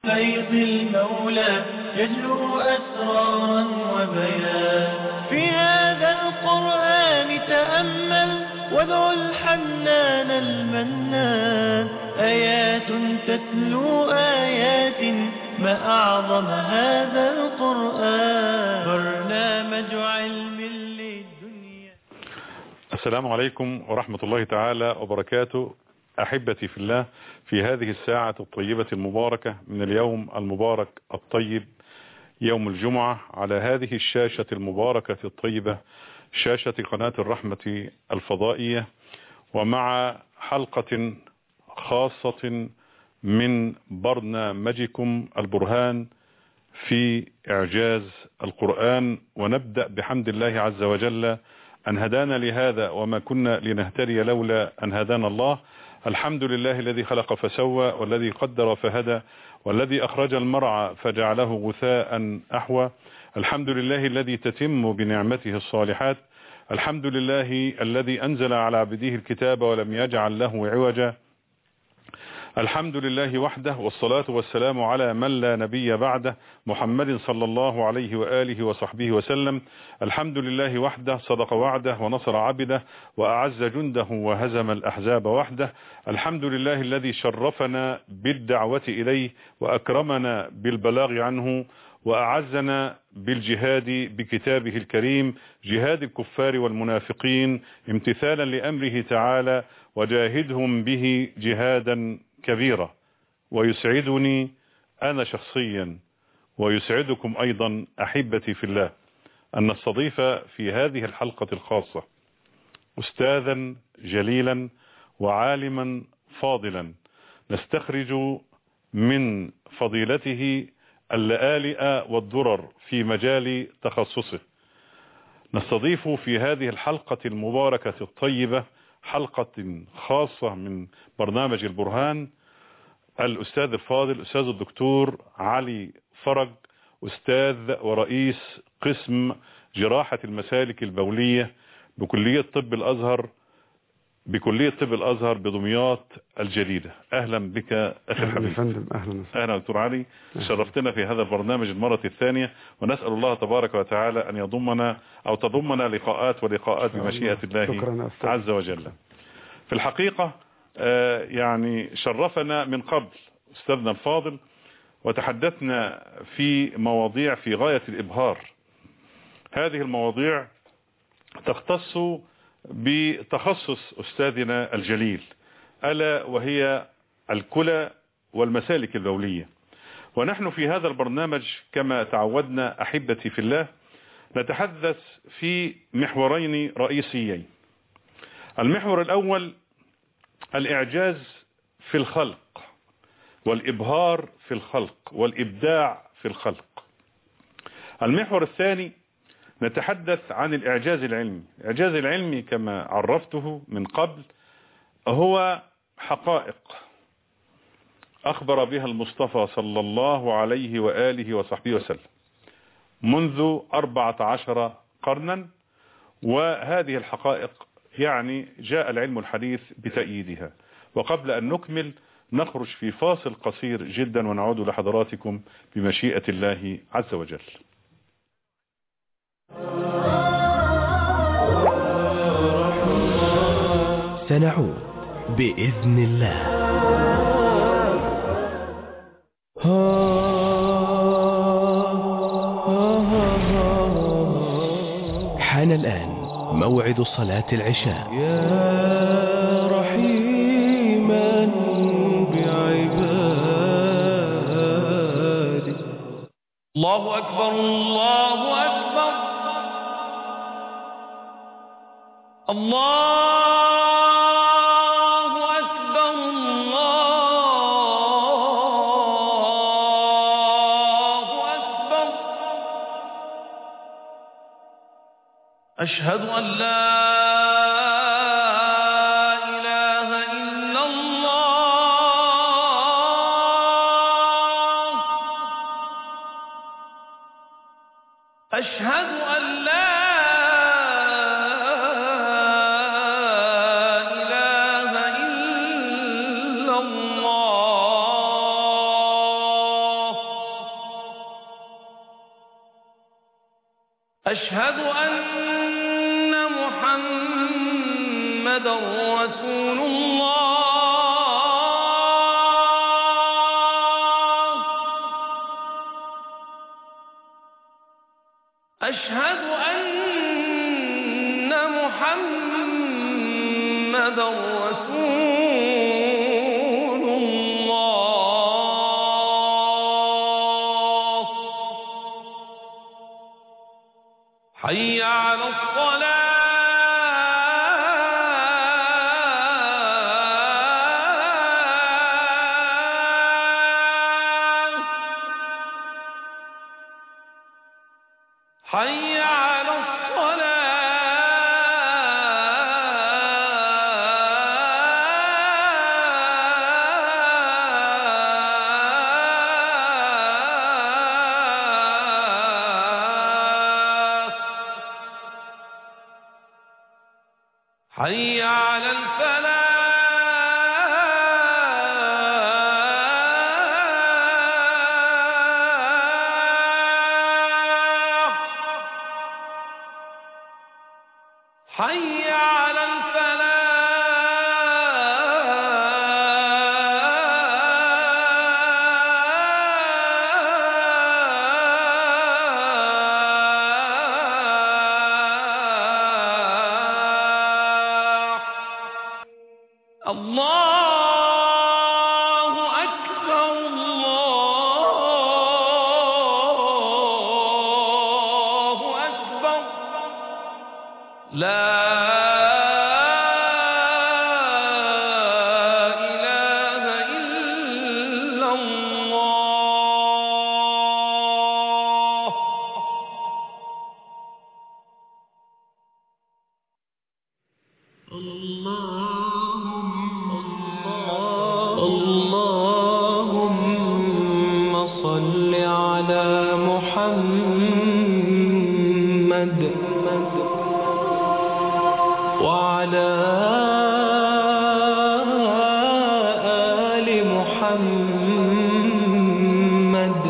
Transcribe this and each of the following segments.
فيض المولى يجلو أسرارا وبيان في هذا القرآن تأمل وادع الحنان المنان آيات تتلو آيات ما أعظم هذا القرآن برنامج علم للدنيا السلام عليكم ورحمة الله تعالى وبركاته أحبتي في الله في هذه الساعة الطيبة المباركة من اليوم المبارك الطيب يوم الجمعة على هذه الشاشة المباركة الطيبة شاشة قناة الرحمة الفضائية ومع حلقة خاصة من برنامجكم البرهان في إعجاز القرآن ونبدأ بحمد الله عز وجل أن هدانا لهذا وما كنا لنهتدي لولا أن هدانا الله الحمد لله الذي خلق فسوى والذي قدر فهدى والذي أخرج المرعى فجعله غثاء أحوى الحمد لله الذي تتم بنعمته الصالحات الحمد لله الذي أنزل على عبده الكتاب ولم يجعل له عوجا الحمد لله وحده والصلاة والسلام على من لا نبي بعده محمد صلى الله عليه وآله وصحبه وسلم الحمد لله وحده صدق وعده ونصر عبده وأعز جنده وهزم الأحزاب وحده الحمد لله الذي شرفنا بالدعوة إليه وأكرمنا بالبلاغ عنه وأعزنا بالجهاد بكتابه الكريم جهاد الكفار والمنافقين امتثالا لأمره تعالى وجاهدهم به جهادا كبيرة ويسعدني أنا شخصيا ويسعدكم أيضا أحبتي في الله أن نستضيف في هذه الحلقة الخاصة أستاذا جليلا وعالما فاضلا نستخرج من فضيلته اللآلئ والدرر في مجال تخصصه نستضيف في هذه الحلقة المباركة الطيبة حلقة خاصة من برنامج البرهان الأستاذ الفاضل الأستاذ الدكتور علي فرج أستاذ ورئيس قسم جراحة المسالك البولية بكلية طب الأزهر بكلية طب الأزهر بدمياط الجديدة أهلا بك أخي الحبيب فندم أهلا وسهلا أهلا دكتور علي شرفتنا في هذا البرنامج المرة الثانية ونسأل الله تبارك وتعالى أن يضمنا أو تضمنا لقاءات ولقاءات بمشيئة الله شكرا أستاذ. عز وجل في الحقيقة آه، يعني شرفنا من قبل أستاذنا الفاضل وتحدثنا في مواضيع في غاية الإبهار هذه المواضيع تختص بتخصص أستاذنا الجليل ألا وهي الكلى والمسالك البولية ونحن في هذا البرنامج كما تعودنا أحبتي في الله نتحدث في محورين رئيسيين المحور الأول الإعجاز في الخلق والإبهار في الخلق والإبداع في الخلق المحور الثاني نتحدث عن الإعجاز العلمي الإعجاز العلمي كما عرفته من قبل هو حقائق أخبر بها المصطفى صلى الله عليه وآله وصحبه وسلم منذ أربعة عشر قرنا وهذه الحقائق يعني جاء العلم الحديث بتأييدها وقبل أن نكمل نخرج في فاصل قصير جدا ونعود لحضراتكم بمشيئة الله عز وجل سنعود بإذن الله حان الآن موعد صلاة العشاء يا رحيما بعبادي الله أكبر الله أكبر الله أكبر الله أكبر أشهد أن لا إله إلا الله أشهد أن لا إله إلا الله أشهد أن محمد رسول الله أشهد أن محمد رسول الله حي على الصلاة حي على الصلاة حي على الفلاح حي على الفلاح الله أكبر الله أكبر لا إله إلا الله اللهم صل على محمد وعلى آل محمد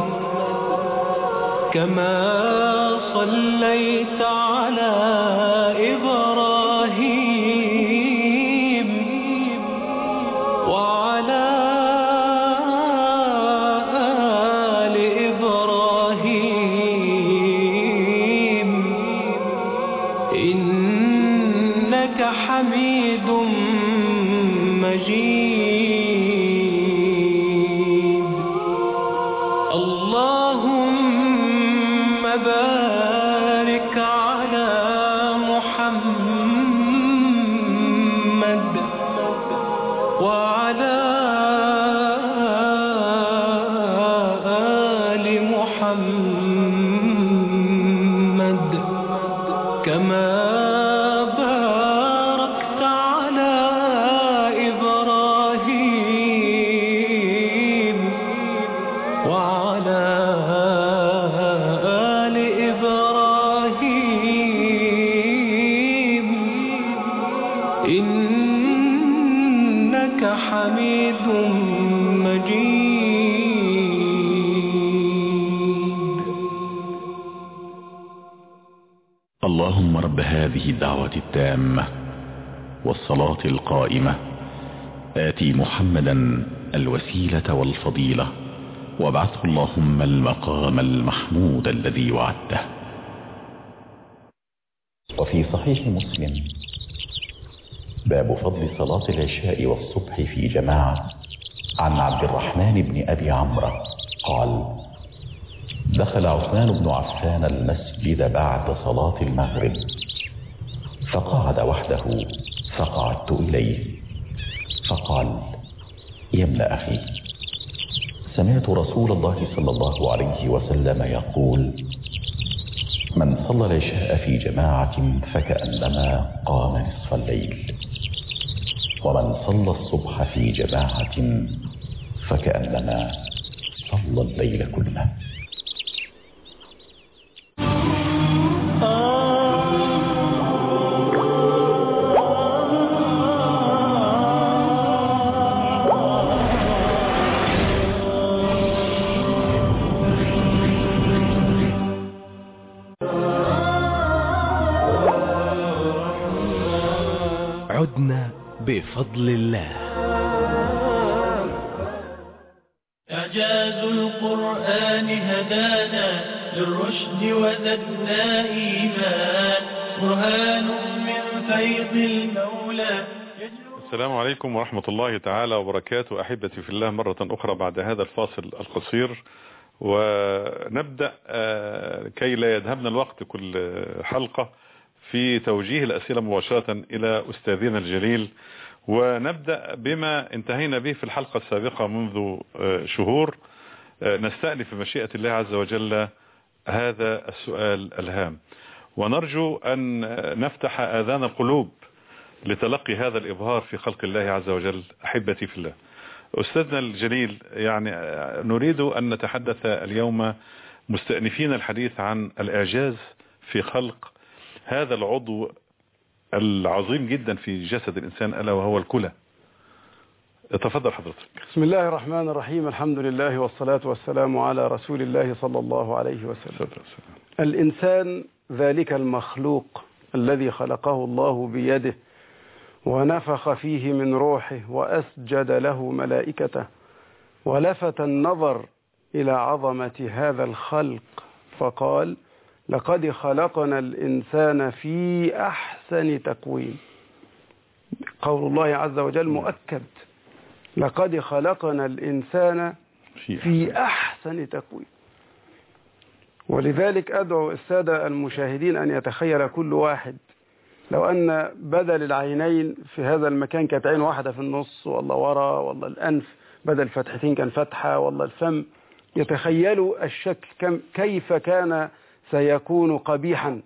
كما صليت على إبراهيم وعلى آل إبراهيم إنك حميد مجيد اللهم بارك على محمد وعلى آل محمد كما باركت على إبراهيم وعلى آل إبراهيم إنك حميد مجيد اللهم رب هذه الدعوة التامة والصلاة القائمة آتي محمدا الوسيلة والفضيلة وابعثه اللهم المقام المحمود الذي وعدته وفي صحيح مسلم باب فضل صلاة العشاء والصبح في جماعة عن عبد الرحمن بن أبي عمرو قال دخل عثمان بن عفان المسجد بعد صلاة المغرب فقعد وحده فقعدت إليه فقال يا ابن أخي سمعت رسول الله صلى الله عليه وسلم يقول من صلى العشاء في جماعة فكأنما قام نصف الليل ومن صلى الصبح في جماعة فكأنما صلى الليل كله عدنا بفضل الله إعجاز القرآن هدانا للرشد وزدنا إيمان برهان من فيض المولى السلام عليكم ورحمة الله تعالى وبركاته أحبتي في الله مرة أخرى بعد هذا الفاصل القصير ونبدأ آه، كي لا يذهبنا الوقت كل حلقة في توجيه الأسئلة مباشرة إلى أستاذنا الجليل ونبدأ بما انتهينا به في الحلقة السابقة منذ آه، شهور آه، نستأنف بمشيئة الله عز وجل هذا السؤال الهام ونرجو أن نفتح آذان القلوب لتلقي هذا الإظهار في خلق الله عز وجل أحبتي في الله أستاذنا الجليل يعني نريد أن نتحدث اليوم مستأنفين الحديث عن الإعجاز في خلق هذا العضو العظيم جدا في جسد الإنسان ألا وهو الكلى تفضل حضرتك بسم الله الرحمن الرحيم الحمد لله والصلاة والسلام على رسول الله صلى الله عليه وسلم الإنسان ذلك المخلوق الذي خلقه الله بيده ونفخ فيه من روحه وأسجد له ملائكته ولفت النظر إلى عظمة هذا الخلق فقال لقد خلقنا الإنسان في أحسن تقويم قول الله عز وجل مؤكد لقد خلقنا الإنسان في أحسن تقويم ولذلك أدعو السادة المشاهدين أن يتخيل كل واحد لو أن بدل العينين في هذا المكان كانت عين واحدة في النص والله ورا والله الأنف بدل فتحتين كان فتحة والله الفم يتخيلوا الشكل كم كيف كان سيكون قبيحا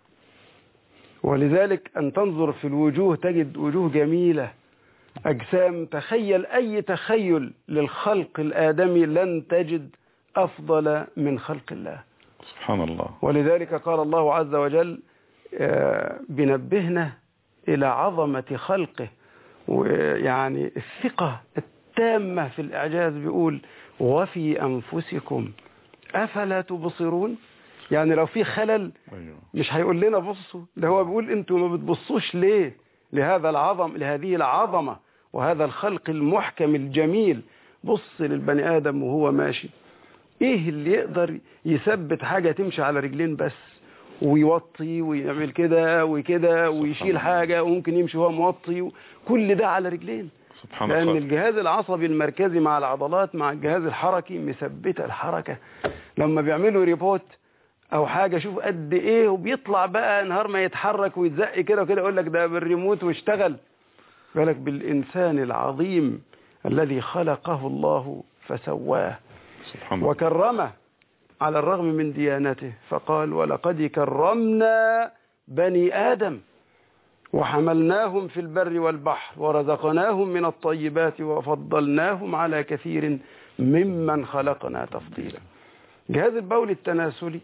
ولذلك أن تنظر في الوجوه تجد وجوه جميلة أجسام تخيل أي تخيل للخلق الآدمي لن تجد أفضل من خلق الله سبحان الله ولذلك قال الله عز وجل آه، بنبهنا إلى عظمة خلقه ويعني الثقة التامة في الإعجاز بيقول وفي أنفسكم أفلا تبصرون يعني لو في خلل أيوه. مش هيقول لنا بصوا ده هو بيقول انتوا ما بتبصوش ليه لهذا العظم لهذه العظمة وهذا الخلق المحكم الجميل بص للبني آدم وهو ماشي ايه اللي يقدر يثبت حاجة تمشي على رجلين بس ويوطي ويعمل كده وكده ويشيل حاجة وممكن يمشي وهو موطي كل ده على رجلين سبحان لأن الله الجهاز العصبي المركزي مع العضلات مع الجهاز الحركي مثبتة الحركة لما بيعملوا ريبوت أو حاجة شوف قد إيه وبيطلع بقى نهار ما يتحرك ويتزق كده وكده يقول لك ده بالريموت واشتغل بالك بالإنسان العظيم الذي خلقه الله فسواه سبحان الله وكرمه على الرغم من ديانته فقال ولقد كرمنا بني آدم وحملناهم في البر والبحر ورزقناهم من الطيبات وفضلناهم على كثير ممن خلقنا تفضيلا جهاز البول التناسلي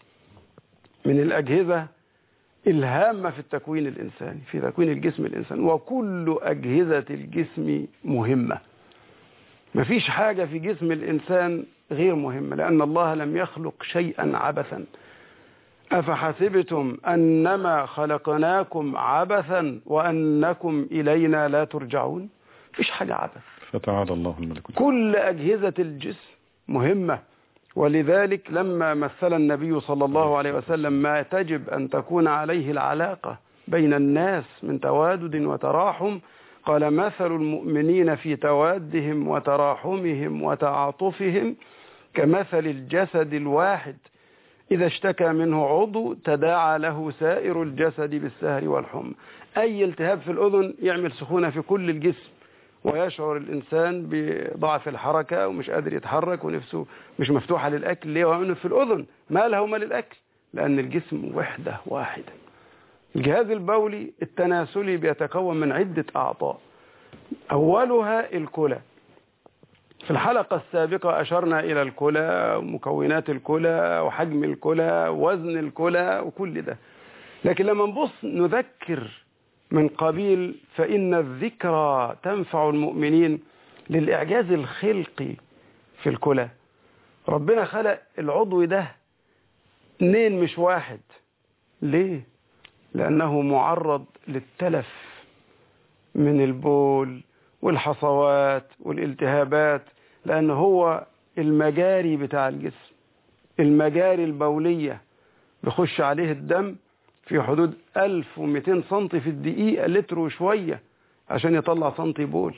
من الأجهزة الهامة في التكوين الإنساني في تكوين الجسم الإنساني وكل أجهزة الجسم مهمة مفيش حاجة في جسم الإنسان غير مهمة لأن الله لم يخلق شيئا عبثا أفحسبتم أنما خلقناكم عبثا وأنكم إلينا لا ترجعون مفيش حاجة عبث فتعالى الله الملك كل أجهزة الجسم مهمة ولذلك لما مثل النبي صلى الله عليه وسلم ما تجب أن تكون عليه العلاقة بين الناس من توادد وتراحم قال مثل المؤمنين في توادهم وتراحمهم وتعاطفهم كمثل الجسد الواحد إذا اشتكى منه عضو تداعى له سائر الجسد بالسهر والحمى أي التهاب في الأذن يعمل سخونة في كل الجسم ويشعر الإنسان بضعف الحركة ومش قادر يتحرك ونفسه مش مفتوحة للأكل ليه وعنه في الأذن ما له وما للأكل لأن الجسم وحدة واحدة الجهاز البولي التناسلي بيتكون من عدة أعضاء أولها الكلى في الحلقة السابقة أشرنا إلى الكلى ومكونات الكلى وحجم الكلى ووزن الكلى وكل ده لكن لما نبص نذكر من قبيل فإن الذكرى تنفع المؤمنين للإعجاز الخلقي في الكلى ربنا خلق العضو ده اتنين مش واحد ليه لأنه معرض للتلف من البول والحصوات والالتهابات لأن هو المجاري بتاع الجسم المجاري البولية بيخش عليه الدم في حدود 1200 سنتي في الدقيقة لتر وشوية عشان يطلع سنتي بول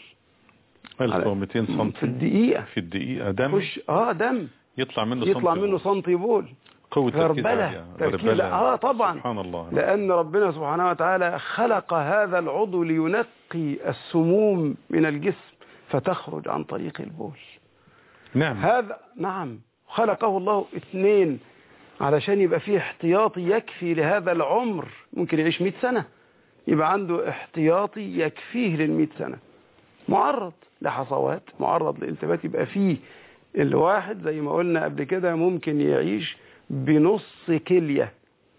1200 سم في الدقيقة في الدقيقة دم خش اه دم يطلع منه يطلع سم منه سنتي بول قوة تركيز غربلة عالية. تركيز غربلة. اه طبعا سبحان الله لأن ربنا سبحانه وتعالى خلق هذا العضو لينقي السموم من الجسم فتخرج عن طريق البول نعم هذا نعم خلقه الله اثنين علشان يبقى فيه احتياطي يكفي لهذا العمر ممكن يعيش 100 سنة يبقى عنده احتياطي يكفيه لل سنة معرض لحصوات معرض لالتبات يبقى فيه الواحد زي ما قلنا قبل كده ممكن يعيش بنص كلية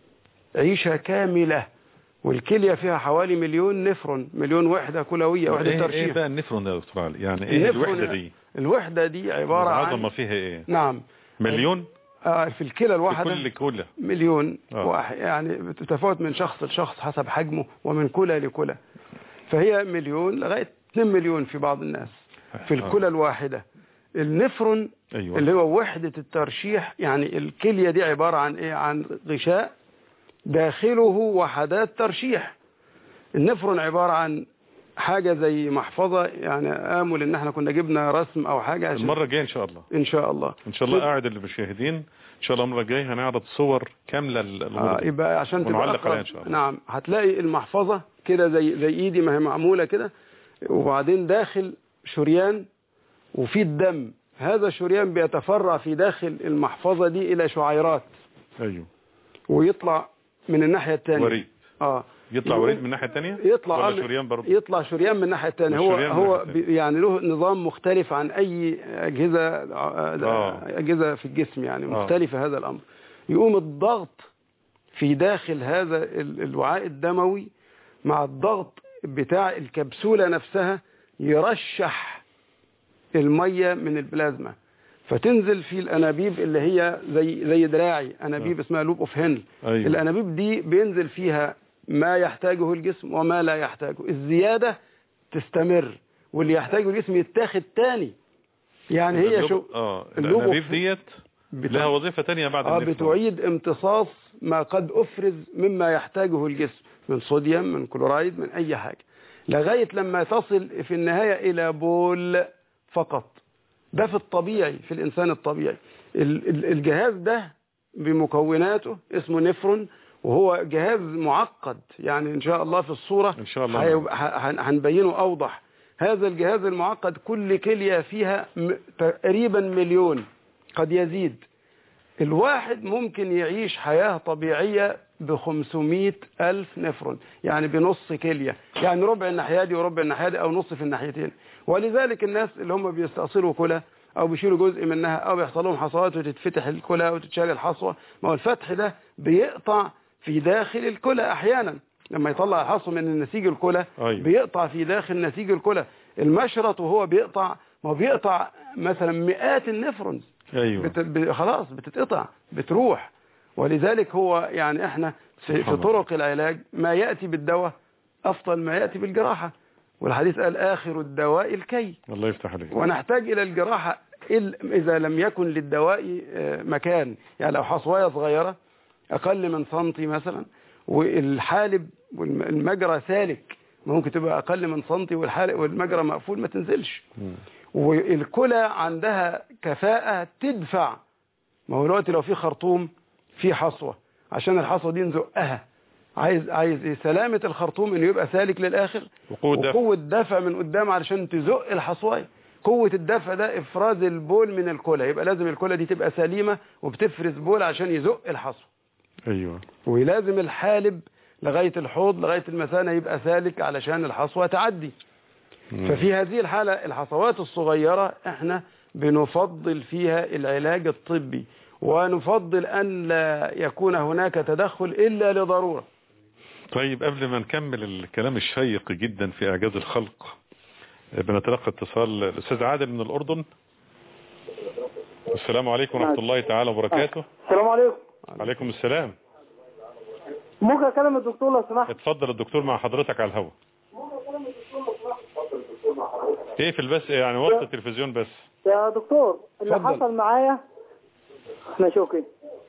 عيشة كاملة والكلية فيها حوالي مليون نفرون مليون وحدة كلوية وحدة ايه, ايه ترشيح بقى النفرون ده يا دكتور علي يعني ايه النفرون- الوحدة دي الوحدة دي عبارة العظمة عن فيها ايه نعم مليون آه، في الكلى في الواحدة كل كلة مليون آه. واحد يعني بتتفاوت من شخص لشخص حسب حجمه ومن كلى لكلى فهي مليون لغاية 2 مليون في بعض الناس في الكلى الواحدة النفرون ايوه اللي هو وحدة الترشيح يعني الكلية دي عبارة عن ايه عن غشاء داخله وحدات ترشيح النفرون عبارة عن حاجة زي محفظة يعني آمل ان احنا كنا جبنا رسم او حاجة عشان المرة الجاية ان شاء الله ان شاء الله ان شاء الله قاعد اللي مشاهدين ان شاء الله المرة الجاية هنعرض صور كاملة آه للغرفة يبقى عشان تبقى ونعلق عليها أقرب. إن شاء الله. نعم هتلاقي المحفظة كده زي زي ايدي ما هي معمولة كده وبعدين داخل شريان وفي الدم هذا الشريان بيتفرع في داخل المحفظة دي إلى شعيرات ايوه ويطلع من الناحية الثانية وريد اه يطلع يقول- وريد من الناحية الثانية يطلع ولا آه، شريان برضه يطلع شريان من الناحية الثانية هو والشريان من هو الناحية التانية. بي- يعني له نظام مختلف عن أي أجهزة آه، آه. أجهزة في الجسم يعني آه. مختلفة هذا الأمر يقوم الضغط في داخل هذا ال- الوعاء الدموي مع الضغط بتاع الكبسولة نفسها يرشح المية من البلازما فتنزل في الأنابيب اللي هي زي زي دراعي أنابيب اسمها لوب اوف هينل ايوه الأنابيب دي بينزل فيها ما يحتاجه الجسم وما لا يحتاجه الزيادة تستمر واللي يحتاجه الجسم يتاخد تاني يعني هي اللوب- شو اه اللوب الانابيب أوف- ديت بتاع- لها وظيفة تانية بعد اه النفرون. بتعيد امتصاص ما قد افرز مما يحتاجه الجسم من صوديوم من كلورايد من اي حاجة لغاية لما تصل في النهاية الى بول فقط ده في الطبيعي في الانسان الطبيعي ال- ال- الجهاز ده بمكوناته اسمه نفرون وهو جهاز معقد يعني ان شاء الله في الصورة ان شاء الله هيبقى- هن- هنبينه اوضح هذا الجهاز المعقد كل كلية فيها م- تقريبا مليون قد يزيد الواحد ممكن يعيش حياة طبيعية ب 500 ألف نفرون يعني بنص كلية يعني ربع الناحية دي وربع الناحية دي أو نص في الناحيتين ولذلك الناس اللي هم بيستأصلوا كلى أو بيشيلوا جزء منها أو بيحصل لهم حصوات وتتفتح الكلى وتتشال الحصوة ما هو الفتح ده بيقطع في داخل الكلى أحيانا لما يطلع الحصوة من النسيج الكلى أيوة. بيقطع في داخل نسيج الكلى المشرط وهو بيقطع ما هو بيقطع مثلا مئات النفرونز ايوه بت... ب... خلاص بتتقطع بتروح ولذلك هو يعني احنا في, سبحان في الله. طرق العلاج ما يأتي بالدواء أفضل ما يأتي بالجراحة والحديث قال آخر الدواء الكي الله يفتح عليك ونحتاج إلى الجراحة إل- إذا لم يكن للدواء آه، مكان يعني لو حصواية صغيرة أقل من سنتي مثلا والحالب والمجرى سالك ممكن تبقى أقل من سنتي والحالب والمجرى مقفول ما تنزلش مم. والكلى عندها كفاءة تدفع ما هو دلوقتي لو في خرطوم في حصوة عشان الحصوة دي نزقها عايز عايز ايه سلامة الخرطوم انه يبقى سالك للاخر وقوة دفع. وقوة دفع من قدام علشان تزق الحصواية قوة الدفع ده افراز البول من الكلى يبقى لازم الكلى دي تبقى سليمة وبتفرز بول عشان يزق الحصوة ايوه ولازم الحالب لغاية الحوض لغاية المثانة يبقى سالك علشان الحصوة تعدي مم. ففي هذه الحالة الحصوات الصغيرة احنا بنفضل فيها العلاج الطبي ونفضل أن لا يكون هناك تدخل إلا لضرورة طيب قبل ما نكمل الكلام الشيق جدا في اعجاز الخلق بنتلقى اتصال الاستاذ عادل من الاردن السلام عليكم ورحمه الله تعالى وبركاته السلام عليكم عليكم السلام ممكن اكلم الدكتور لو سمحت اتفضل الدكتور مع حضرتك على الهواء اقفل بس يعني وقت التلفزيون بس يا دكتور اللي اتفضل. حصل معايا احنا شوكي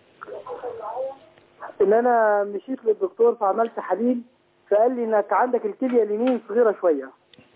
ان انا مشيت للدكتور فعملت تحاليل فقال لي انك عندك الكليه اليمين صغيره شويه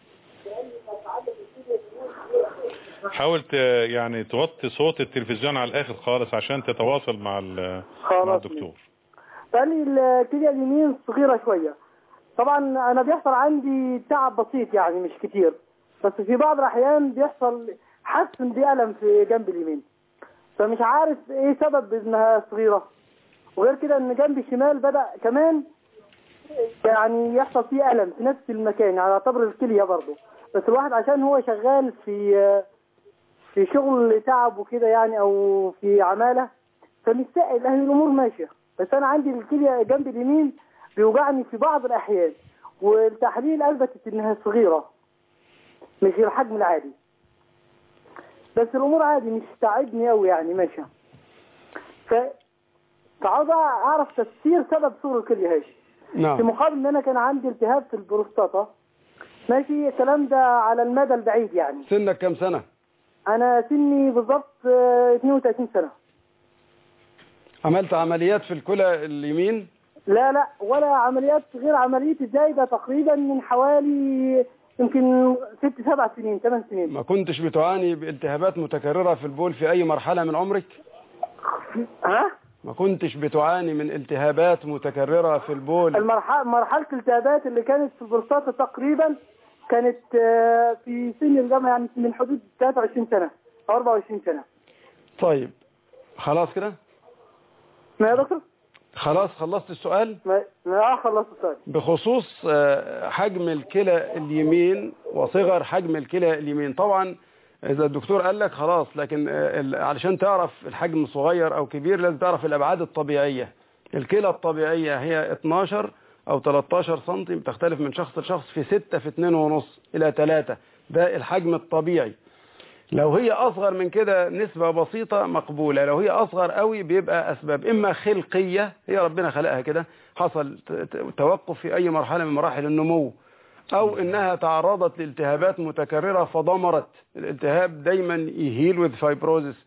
حاول ت- يعني توطي صوت التلفزيون على الاخر خالص عشان تتواصل مع ال- مع خلاص الدكتور فقال لي الكليه اليمين صغيره شويه طبعا انا بيحصل عندي تعب بسيط يعني مش كتير بس في بعض الاحيان بيحصل حاسس ان في الم في جنب اليمين فمش عارف ايه سبب انها صغيره وغير كده ان جنب الشمال بدا كمان يعني يحصل فيه الم في نفس المكان يعني يعتبر الكليه برضه بس الواحد عشان هو شغال في في شغل تعب وكده يعني او في عماله فمش سائل اهل الامور ماشيه بس انا عندي الكليه جنب اليمين بيوجعني في بعض الاحيان والتحليل اثبتت انها صغيره مش الحجم العادي بس الامور عادي مش تعبني قوي يعني ماشيه ف فعاوز اعرف تفسير سبب صغر الكليه هاي في نعم مقابل ان انا كان عندي التهاب في البروستاتا ماشي الكلام ده على المدى البعيد يعني سنك كم سنة انا سني بالظبط آه، 32 سنه عملت عمليات في الكلى اليمين لا لا ولا عمليات غير عملية الزايدة تقريبا من حوالي يمكن ست سبع سنين ثمان سنين ما كنتش بتعاني بالتهابات متكررة في البول في أي مرحلة من عمرك ها ما كنتش بتعاني من التهابات متكررة في البول المرحلة مرحلة الالتهابات اللي كانت في البروستاتا تقريبا كانت آه، في سن الجامعة يعني من حدود 23 سنة أو 24 سنة طيب خلاص كده ما يا دكتور؟ خلاص خلصت السؤال ما ما خلصت السؤال بخصوص آه، حجم الكلى اليمين وصغر حجم الكلى اليمين طبعا اذا الدكتور قال لك خلاص لكن آه، ال- علشان تعرف الحجم صغير او كبير لازم تعرف الابعاد الطبيعيه الكلى الطبيعيه هي 12 او 13 سم بتختلف من شخص لشخص في 6 في 2 ونص الى 3 ده الحجم الطبيعي لو هي اصغر من كده نسبة بسيطة مقبولة لو هي اصغر قوي بيبقى اسباب اما خلقية هي ربنا خلقها كده حصل ت- ت- توقف في اي مرحلة من مراحل النمو او انها تعرضت لالتهابات متكررة فضمرت الالتهاب دايما يهيل وذ فايبروزس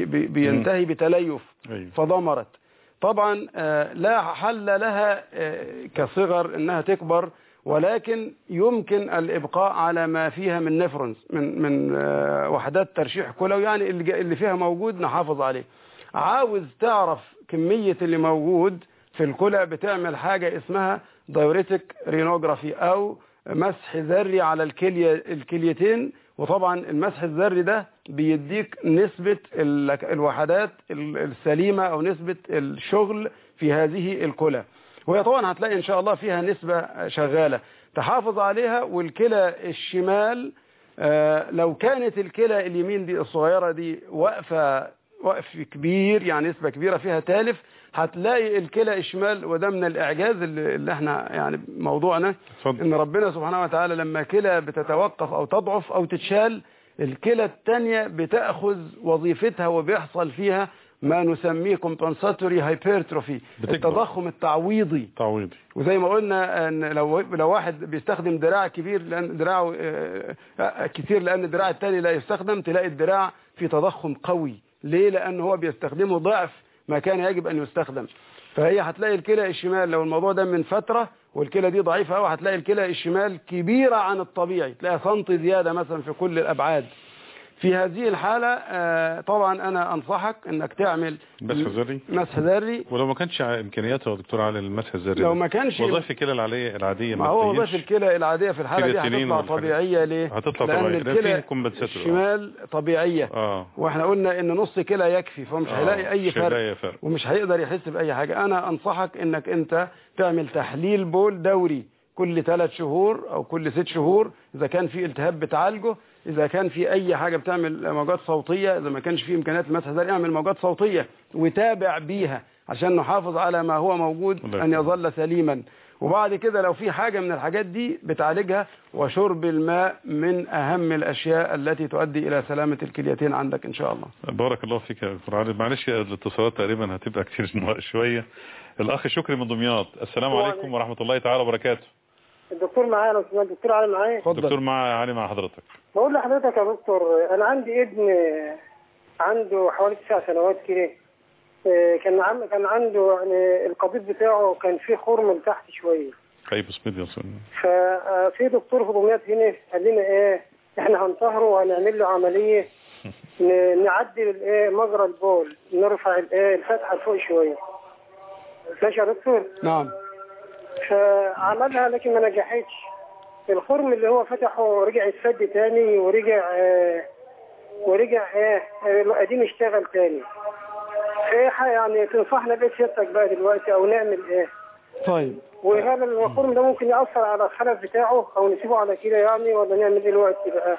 بينتهي بتليف أيوة. فضمرت طبعا آه، لا حل لها آه، كصغر انها تكبر ولكن يمكن الابقاء على ما فيها من نفرنس من من آه، وحدات ترشيح كلوي يعني اللي جا- اللي فيها موجود نحافظ عليه عاوز تعرف كمية اللي موجود في الكلى بتعمل حاجة اسمها دايوريتك رينوجرافي او مسح ذري على الكلية الكليتين وطبعا المسح الذري ده بيديك نسبة ال- الوحدات ال- السليمة او نسبة الشغل في هذه الكلى وهي طبعا هتلاقي ان شاء الله فيها نسبة شغالة تحافظ عليها والكلى الشمال آه، لو كانت الكلى اليمين دي الصغيرة دي واقفة وقف كبير يعني نسبة كبيرة فيها تالف هتلاقي الكلى الشمال وده من الإعجاز اللي اللي احنا يعني موضوعنا اتفضل. ان ربنا سبحانه وتعالى لما كلى بتتوقف او تضعف او تتشال الكلى التانية بتأخذ وظيفتها وبيحصل فيها ما نسميه كومبنساتوري هايبرتروفي بتكبر. التضخم التعويضي تعويضي وزي ما قلنا ان لو لو واحد بيستخدم دراع كبير لان دراعه آه، آه، كتير لان الدراع التاني لا يستخدم تلاقي الدراع في تضخم قوي ليه لان هو بيستخدمه ضعف ما كان يجب ان يستخدم فهي هتلاقي الكلى الشمال لو الموضوع ده من فترة والكلى دي ضعيفة قوي هتلاقي الكلى الشمال كبيرة عن الطبيعي تلاقي سنتي زيادة مثلا في كل الابعاد في هذه الحالة آه، طبعا انا انصحك انك تعمل مسح ذري مسح ذري ولو ما كانش ع- امكانياته يا دكتور علي المسح الذري لو ده. ما كانش وظائف الكلى العاديه العاديه ما هو تبينش. وظائف الكلى العادية في الحالة دي كرياتينين هتطلع والحاجات. طبيعية ليه؟ هتطلع لأن طبيعية. لأن الكلى فيه كومبنساتور. الشمال طبيعية اه واحنا قلنا ان نص كلى يكفي فمش آه، هيلاقي اي مش فرق هيلاقي فرق. ومش هيقدر يحس باي حاجة انا انصحك انك انت تعمل تحليل بول دوري كل ثلاث شهور او كل ست شهور اذا كان في التهاب بتعالجه اذا كان في اي حاجة بتعمل موجات صوتية اذا ما كانش في امكانيات المسح ده اعمل موجات صوتية وتابع بيها عشان نحافظ على ما هو موجود الله ان يخليك. يظل سليما وبعد كده لو في حاجة من الحاجات دي بتعالجها وشرب الماء من أهم الأشياء التي تؤدي إلى سلامة الكليتين عندك إن شاء الله بارك الله فيك يا دكتور علي معلش الاتصالات تقريبا هتبقى كتير شويه الاخ شكري من دمياط السلام وعليكم. عليكم ورحمه الله تعالى وبركاته الدكتور معايا لو سمحت الدكتور علي معايا اتفضل دكتور مع علي مع حضرتك بقول لحضرتك يا دكتور انا عندي ابن عنده حوالي تسع سنوات كده آه، كان عم كان عنده يعني القبيض بتاعه كان فيه خرم لتحت شويه طيب اسمد يا أستاذ. ففي دكتور في دمياط هنا قال لنا ايه احنا هنطهره وهنعمل له عمليه ن- نعدل الايه مجرى البول نرفع الايه الفتحه لفوق شويه ماشي يا دكتور نعم فعملها لكن ما نجحتش الخرم اللي هو فتحه رجع يتسد تاني ورجع آه ورجع ايه آه، القديم اشتغل تاني ايه ح- يعني تنصحنا بايه سيادتك بقى دلوقتي او نعمل ايه طيب وهذا الخرم ده ممكن يأثر على الخلف بتاعه او نسيبه على كده يعني ولا نعمل ايه دلوقتي بقى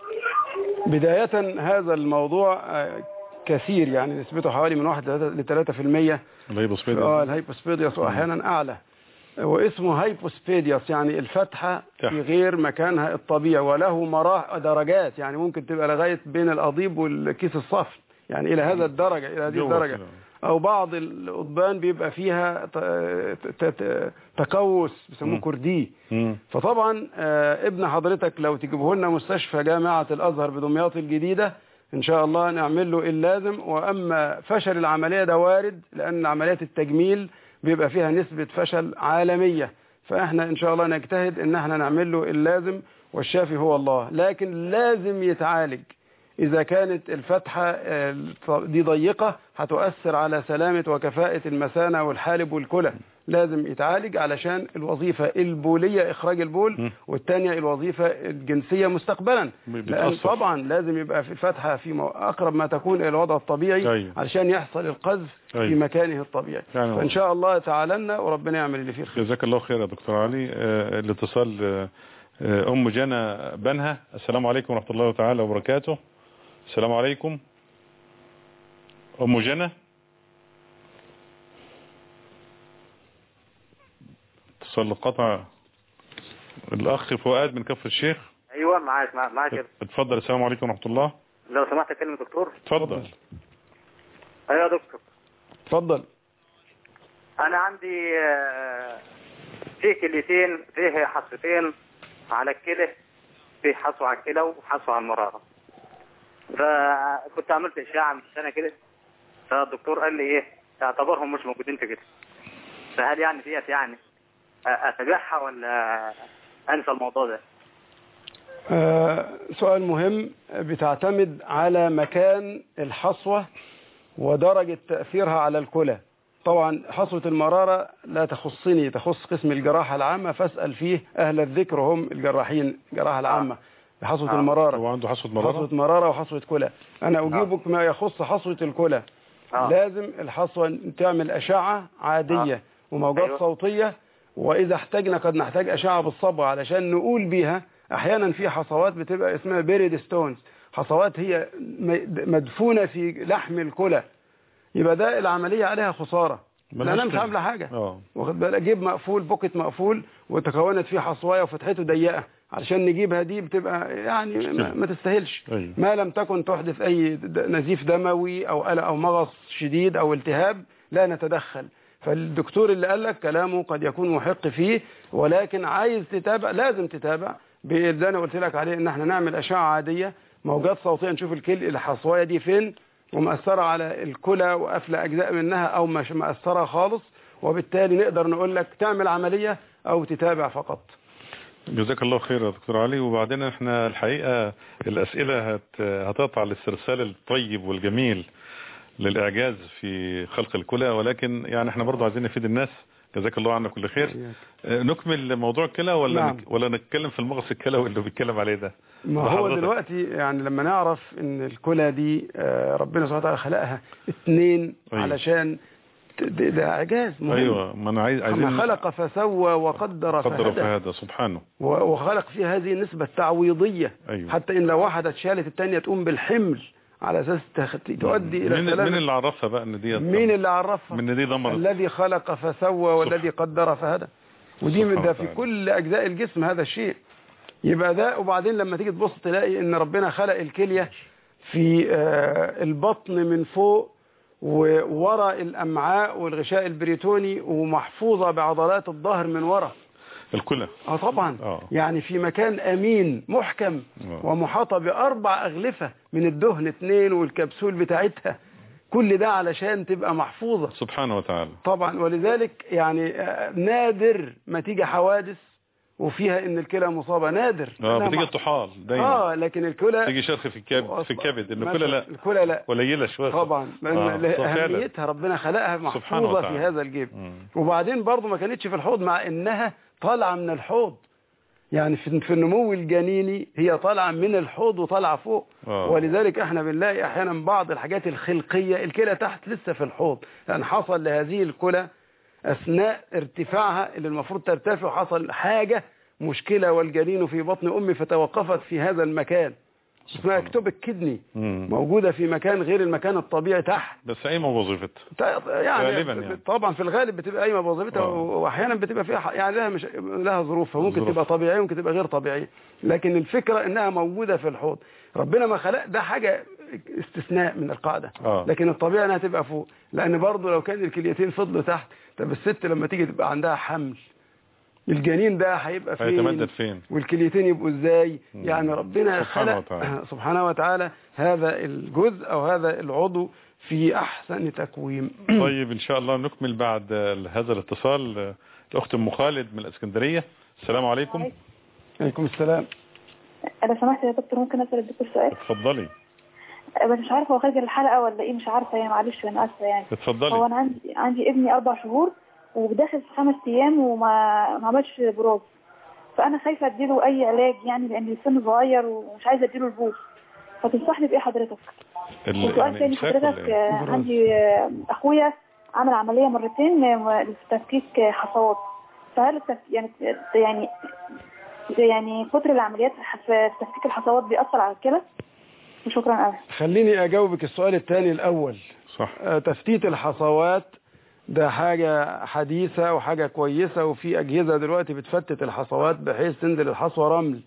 بداية هذا الموضوع آه، كثير يعني نسبته حوالي من 1 ل 3 في المية الهيبوسبيديا اه الهيبوسبيديوس واحيانا اعلى واسمه هيبوسبيديوس يعني الفتحة تحت. في غير مكانها الطبيعي وله مراحل درجات يعني ممكن تبقى لغاية بين القضيب والكيس الصفر يعني الى هذا الدرجة الى هذه جوه الدرجة كده. او بعض القضبان بيبقى فيها ت- ت- ت- تكوس بيسموه مم. كردي مم. فطبعا آه، ابن حضرتك لو تجيبه لنا مستشفى جامعة الأزهر بدمياط الجديدة إن شاء الله نعمل له اللازم وأما فشل العملية ده وارد لأن عمليات التجميل بيبقى فيها نسبة فشل عالمية فإحنا إن شاء الله نجتهد إن إحنا نعمل له اللازم والشافي هو الله لكن لازم يتعالج إذا كانت الفتحة آه، دي ضيقة هتؤثر على سلامة وكفاءة المثانة والحالب والكلى لازم يتعالج علشان الوظيفة البولية إخراج البول م. والتانية الوظيفة الجنسية مستقبلا لأن بتأثر. طبعا لازم يبقى في الفتحة في مو- أقرب ما تكون إلى الوضع الطبيعي أيوة. علشان يحصل القذف أيوة. في مكانه الطبيعي يعني فإن شاء الله تعالى لنا وربنا يعمل اللي فيه الخير جزاك الله خير يا دكتور علي آه، الاتصال آه، آه، ام جنى بنها السلام عليكم ورحمه الله تعالى وبركاته السلام عليكم ام جنى اتصال قطع الاخ فؤاد من كفر الشيخ ايوه معاك معاك معاك يا- اتفضل السلام عليكم ورحمه الله لو سمحت اكلم دكتور اتفضل ايوه يا دكتور اتفضل انا عندي آه، فيه كليتين فيه حصتين على الكلى فيه حصوة على الكلى وحصوة على المرارة فكنت عملت اشعة من سنة كده فالدكتور قال لي ايه اعتبرهم مش موجودين في كده فهل يعني ديت يعني آه، اتابعها ولا انسى الموضوع ده آه، سؤال مهم بتعتمد على مكان الحصوة ودرجة تأثيرها على الكلى طبعا حصوة المرارة لا تخصني تخص قسم الجراحة العامة فاسأل فيه أهل الذكر هم الجراحين الجراحة العامة بحصوة آه. المرارة هو عنده حصوه مراره حصوة مرارة وحصوة كلى أنا أجيبك ما يخص حصوة الكلى آه. لازم الحصوة تعمل أشعة عادية وموجات أيوة. صوتية وإذا احتاجنا قد نحتاج أشعة بالصبغة علشان نقول بيها أحيانا في حصوات بتبقى اسمها بيريد ستونز حصوات هي م- مدفونة في لحم الكلى يبقى ده العملية عليها خسارة ملهاش لأنها مش قيمة. عاملة حاجة اه واخد بالك جيب مقفول بوكت مقفول وتكونت فيه حصوايه وفتحته ضيقه علشان نجيبها دي بتبقى يعني ما, ما تستاهلش أيوة. ما لم تكن تحدث اي د- نزيف دموي او قلق او مغص شديد او التهاب لا نتدخل فالدكتور اللي قال لك كلامه قد يكون محق فيه ولكن عايز تتابع لازم تتابع باللي انا قلت لك عليه ان احنا نعمل اشعه عاديه موجات صوتيه نشوف الكل الحصوايه دي فين ومأثرة على الكلى وقافلة أجزاء منها أو مش مأثرة خالص وبالتالي نقدر نقول لك تعمل عملية أو تتابع فقط جزاك الله خير يا دكتور علي وبعدين احنا الحقيقة الأسئلة هت هتقطع الاسترسال الطيب والجميل للإعجاز في خلق الكلى ولكن يعني احنا برضو عايزين نفيد الناس جزاك الله عنا كل خير اه، نكمل موضوع الكلى ولا نعم. نك ولا نتكلم في المغص الكلوي اللي بيتكلم عليه ده ما هو بحضرتك. دلوقتي يعني لما نعرف ان الكلى دي آه، ربنا سبحانه وتعالى خلقها اتنين أيوة. علشان ت- ده ده اعجاز مهم ايوه ما انا عايز ما عايزين خلق فسوى وقدر قدر في فهدى هذا سبحانه و- وخلق فيها هذه النسبة التعويضية أيوة. حتى إن لو واحدة اتشالت التانية تقوم بالحمل على أساس تخ- تؤدي إلى مين, السلامة مين اللي عرفها بقى ان دي مين اللي عرفها من دي دمرت الذي خلق فسوى والذي قدر فهدى ودي من سبحانه ده في وتعالى. كل أجزاء الجسم هذا الشيء يبقى ده وبعدين لما تيجي تبص تلاقي ان ربنا خلق الكلية في آه، البطن من فوق وورا الأمعاء والغشاء البريتوني ومحفوظة بعضلات الظهر من ورا الكلى اه طبعا اه يعني في مكان امين محكم آه. ومحاطه باربع اغلفه من الدهن اتنين والكبسول بتاعتها كل ده علشان تبقى محفوظه سبحانه وتعالى طبعا ولذلك يعني آه، نادر ما تيجي حوادث وفيها ان الكلى مصابه نادر اه إنها بتيجي مح- الطحال دايما اه لكن الكلى تيجي شرخ في الكبد في الكبد ان الكلى مثلا لا الكلى لا قليله شويه طبعا لان آه، له- فعلا. اهميتها ربنا خلقها سبحانه محفوظه في وتعالى. هذا الجيب مم. وبعدين برضه ما كانتش في الحوض مع انها طالعه من الحوض يعني في في النمو الجنيني هي طالعه من الحوض وطالعه فوق آه. ولذلك احنا بنلاقي احيانا بعض الحاجات الخلقيه الكلى تحت لسه في الحوض لان حصل لهذه الكلى اثناء ارتفاعها اللي المفروض ترتفع حصل حاجه مشكله والجنين في بطن امي فتوقفت في هذا المكان اسمها اكتوبك كدني مم. موجوده في مكان غير المكان الطبيعي تحت بس قايمه بوظيفتها تا- يعني, غالباً يعني. طبعا في الغالب بتبقى قايمه بوظيفتها آه. واحيانا بتبقى فيها ح- يعني لها مش لها ظروف ممكن ظروف. تبقى طبيعيه وممكن تبقى غير طبيعيه لكن الفكره انها موجوده في الحوض ربنا ما خلق ده حاجه استثناء من القاعده آه. لكن الطبيعي انها تبقى فوق لان برضه لو كان الكليتين فضلوا تحت طب الست لما تيجي تبقى عندها حمل الجنين ده هيبقى فين هيتمدد فين والكليتين يبقوا ازاي مم. يعني ربنا سبحانه خلق وتعالى. سبحانه وتعالى هذا الجزء او هذا العضو في احسن تكويم طيب ان شاء الله نكمل بعد آه، هذا الاتصال آه، الاخت ام خالد من الاسكندريه السلام عليكم عليكم السلام لو سمحت يا دكتور ممكن اسال الدكتور سؤال اتفضلي بس مش عارفه هو خارج الحلقه ولا ايه مش عارفه يعني معلش انا اسفه يعني هو اتفضلي انا عندي عندي ابني اربع شهور وداخل في خمس ايام وما ما عملش براز فانا خايفه اديله اي علاج يعني لان السن صغير ومش عايزه اديله البوس فتنصحني بايه حضرتك ال- وسؤال يعني تاني إمساك حضرتك ولا إيه؟ آه، عندي آه، اخويا عمل عمليه مرتين آه، لتفكيك آه، حصوات فهل التف... يعني يعني يعني كتر العمليات في تفكيك الحصوات بيأثر على الكلى وشكرا قوي خليني اجاوبك السؤال الثاني الاول صح آه، تفتيت الحصوات ده حاجة حديثة وحاجة كويسة وفي أجهزة دلوقتي بتفتت الحصوات بحيث تنزل الحصوة رمل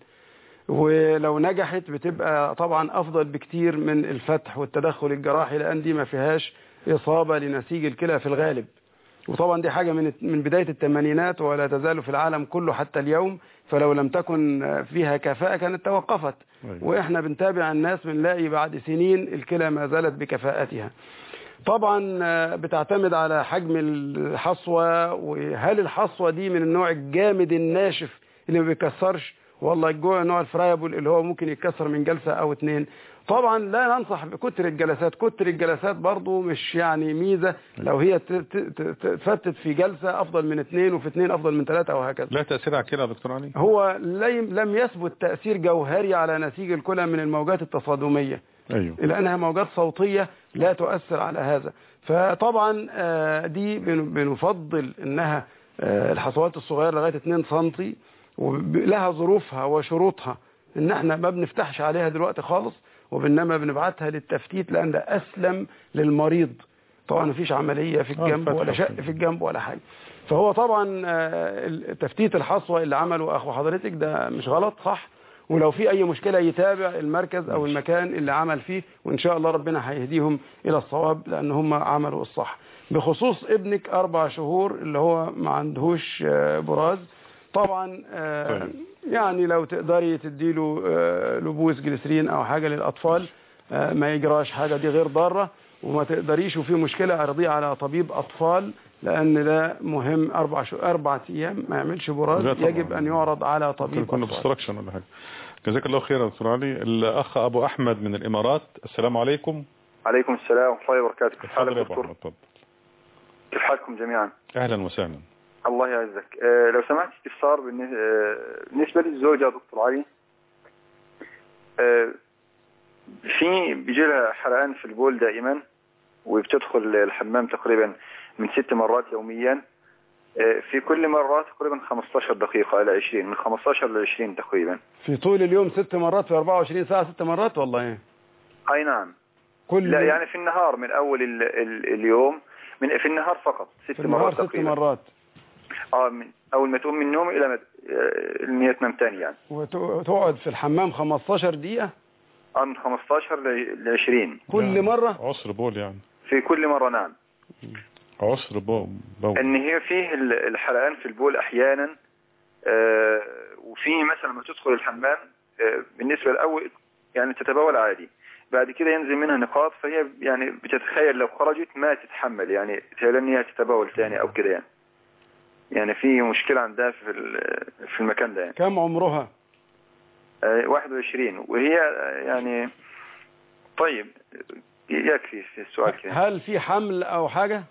ولو نجحت بتبقى طبعا أفضل بكتير من الفتح والتدخل الجراحي لأن دي ما فيهاش إصابة لنسيج الكلى في الغالب وطبعا دي حاجة من من بداية الثمانينات ولا تزال في العالم كله حتى اليوم فلو لم تكن فيها كفاءة كانت توقفت أيوة. واحنا بنتابع الناس بنلاقي بعد سنين الكلى ما زالت بكفاءتها طبعا آه، بتعتمد على حجم الحصوة وهل الحصوة دي من النوع الجامد الناشف اللي ما بيكسرش والله الجوع نوع الفرايبل اللي هو ممكن يتكسر من جلسة او اتنين طبعا لا ننصح بكتر الجلسات كتر الجلسات برضو مش يعني ميزة لو هي ت- ت- ت- تفتت في جلسة افضل من اتنين وفي اتنين افضل من ثلاثة وهكذا لا تاثير على الكلى يا دكتور علي هو لم لم يثبت تأثير جوهري على نسيج الكلى من الموجات التصادمية ايوه لأنها موجات صوتية لا تؤثر على هذا فطبعا آه، دي بن- بنفضل أنها آه، الحصوات الصغيرة لغاية 2 سنتي ولها ظروفها وشروطها ان احنا ما بنفتحش عليها دلوقتي خالص وبإنما بنبعتها للتفتيت لأن ده أسلم للمريض طبعا مفيش عملية في آه، الجنب فتحة ولا شق في- في الجنب ولا حاجة فهو طبعا آه، تفتيت الحصوة اللي عمله أخو حضرتك ده مش غلط صح ولو في أي مشكلة يتابع المركز أو المكان اللي عمل فيه وإن شاء الله ربنا هيهديهم إلى الصواب لأن هم عملوا الصح بخصوص ابنك أربع شهور اللي هو ما عندهوش آه، براز طبعا آه، طيب. يعني لو تقدري تديله آه، لبوس جليسرين أو حاجة للأطفال آه، ما يجراش حاجة دي غير ضارة وما تقدريش وفي مشكلة أرضيه على طبيب أطفال لأن ده مهم أربع شو أربع أيام ما يعملش براز لا طبعا. يجب أن يعرض على ممكن طبيب يكون أطفال obstruction ولا حاجه جزاك الله خير يا دكتور علي الاخ ابو احمد من الامارات السلام عليكم عليكم السلام ورحمة الله وبركاته كيف حالك اتفضل يا ابو دكتور احمد اتفضل كيف حالكم جميعا اهلا وسهلا الله يعزك آه لو سمحت استفسار بالن- آه، بالنسبة للزوجة يا دكتور علي آه في بيجي لها حرقان في البول دائما وبتدخل الحمام تقريبا من ست مرات يوميا آه في كل مرة تقريبا 15 دقيقة إلى 20 من 15 ل 20 تقريبا في طول اليوم ست مرات في 24 ساعة ست مرات والله إيه؟ أي نعم كل لا يعني في النهار من أول ال ال اليوم من في النهار فقط ست في النهار مرات ست تقريبا مرات اه من اول ما تقوم من النوم الى ما آه، ان هي تنام تاني يعني وتقعد في الحمام 15 دقيقة اه من 15 ل 20 كل مرة عسر بول يعني في كل مره نعم عسر بول بول ان هي فيه ال- الحرقان في البول احيانا آه، وفي مثلا لما تدخل الحمام آه، بالنسبة الأول يعني تتبول عادي بعد كده ينزل منها نقاط فهي يعني بتتخيل لو خرجت ما تتحمل يعني تخيل ان هي تتبول ثاني او كده يعني يعني في مشكلة عندها في ال- في المكان ده يعني كم عمرها آه، 21 وهي آه، يعني طيب يكفي في السؤال كده هل في حمل او حاجة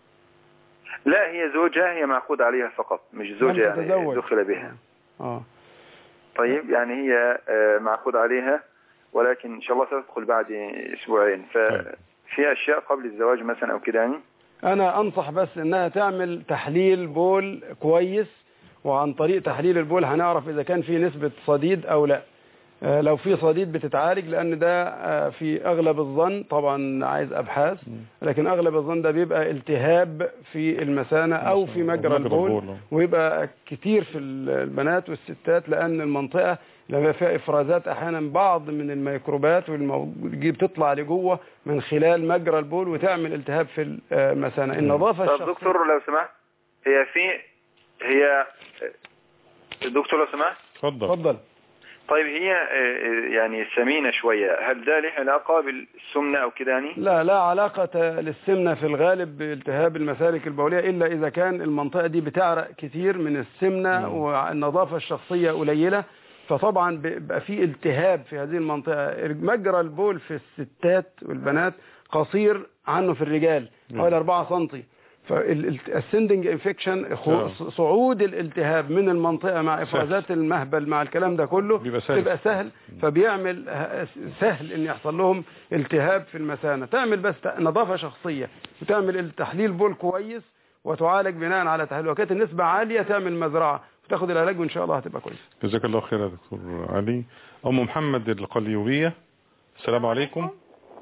لا هي زوجها هي معقود عليها فقط مش زوجة يعني تتزوج. دخل بها اه طيب يعني هي آه، معقود عليها ولكن ان شاء الله ستدخل بعد اسبوعين ففي اشياء قبل الزواج مثلا او كده يعني انا انصح بس انها تعمل تحليل بول كويس وعن طريق تحليل البول هنعرف اذا كان في نسبة صديد او لا آه، لو في صديد بتتعالج لان ده آه، في اغلب الظن طبعا عايز ابحاث لكن اغلب الظن ده بيبقى التهاب في المثانه او في مجرى مجرى البول البول، آه. ويبقى كتير في البنات والستات لان المنطقه لما فيها افرازات احيانا بعض من الميكروبات والموجود بتطلع لجوه من خلال مجرى البول وتعمل التهاب في المثانه النظافه طب الشخصيه دكتور لو سمحت هي في هي دكتور لو سمحت اتفضل اتفضل طيب هي آه، يعني سمينة شوية هل ده له علاقة بالسمنة أو كده يعني؟ لا لا علاقة للسمنة في الغالب بالتهاب المسالك البولية إلا إذا كان المنطقة دي بتعرق كتير من السمنة والنظافة الشخصية قليلة فطبعا بيبقى في التهاب في هذه المنطقة مجرى البول في الستات والبنات قصير عنه في الرجال حوالي 4 سنتي فالسندنج انفكشن آه. صعود الالتهاب من المنطقة مع افرازات المهبل مع الكلام ده كله بيبقى سهل. تبقى سهل فبيعمل ه- سهل ان يحصل لهم التهاب في المثانة تعمل بس نظافة شخصية وتعمل التحليل بول كويس وتعالج بناء على تحليل وكانت النسبة عالية تعمل مزرعة وتاخد العلاج وان شاء الله هتبقى كويس جزاك الله خير يا دكتور علي ام محمد القليوبية السلام عليكم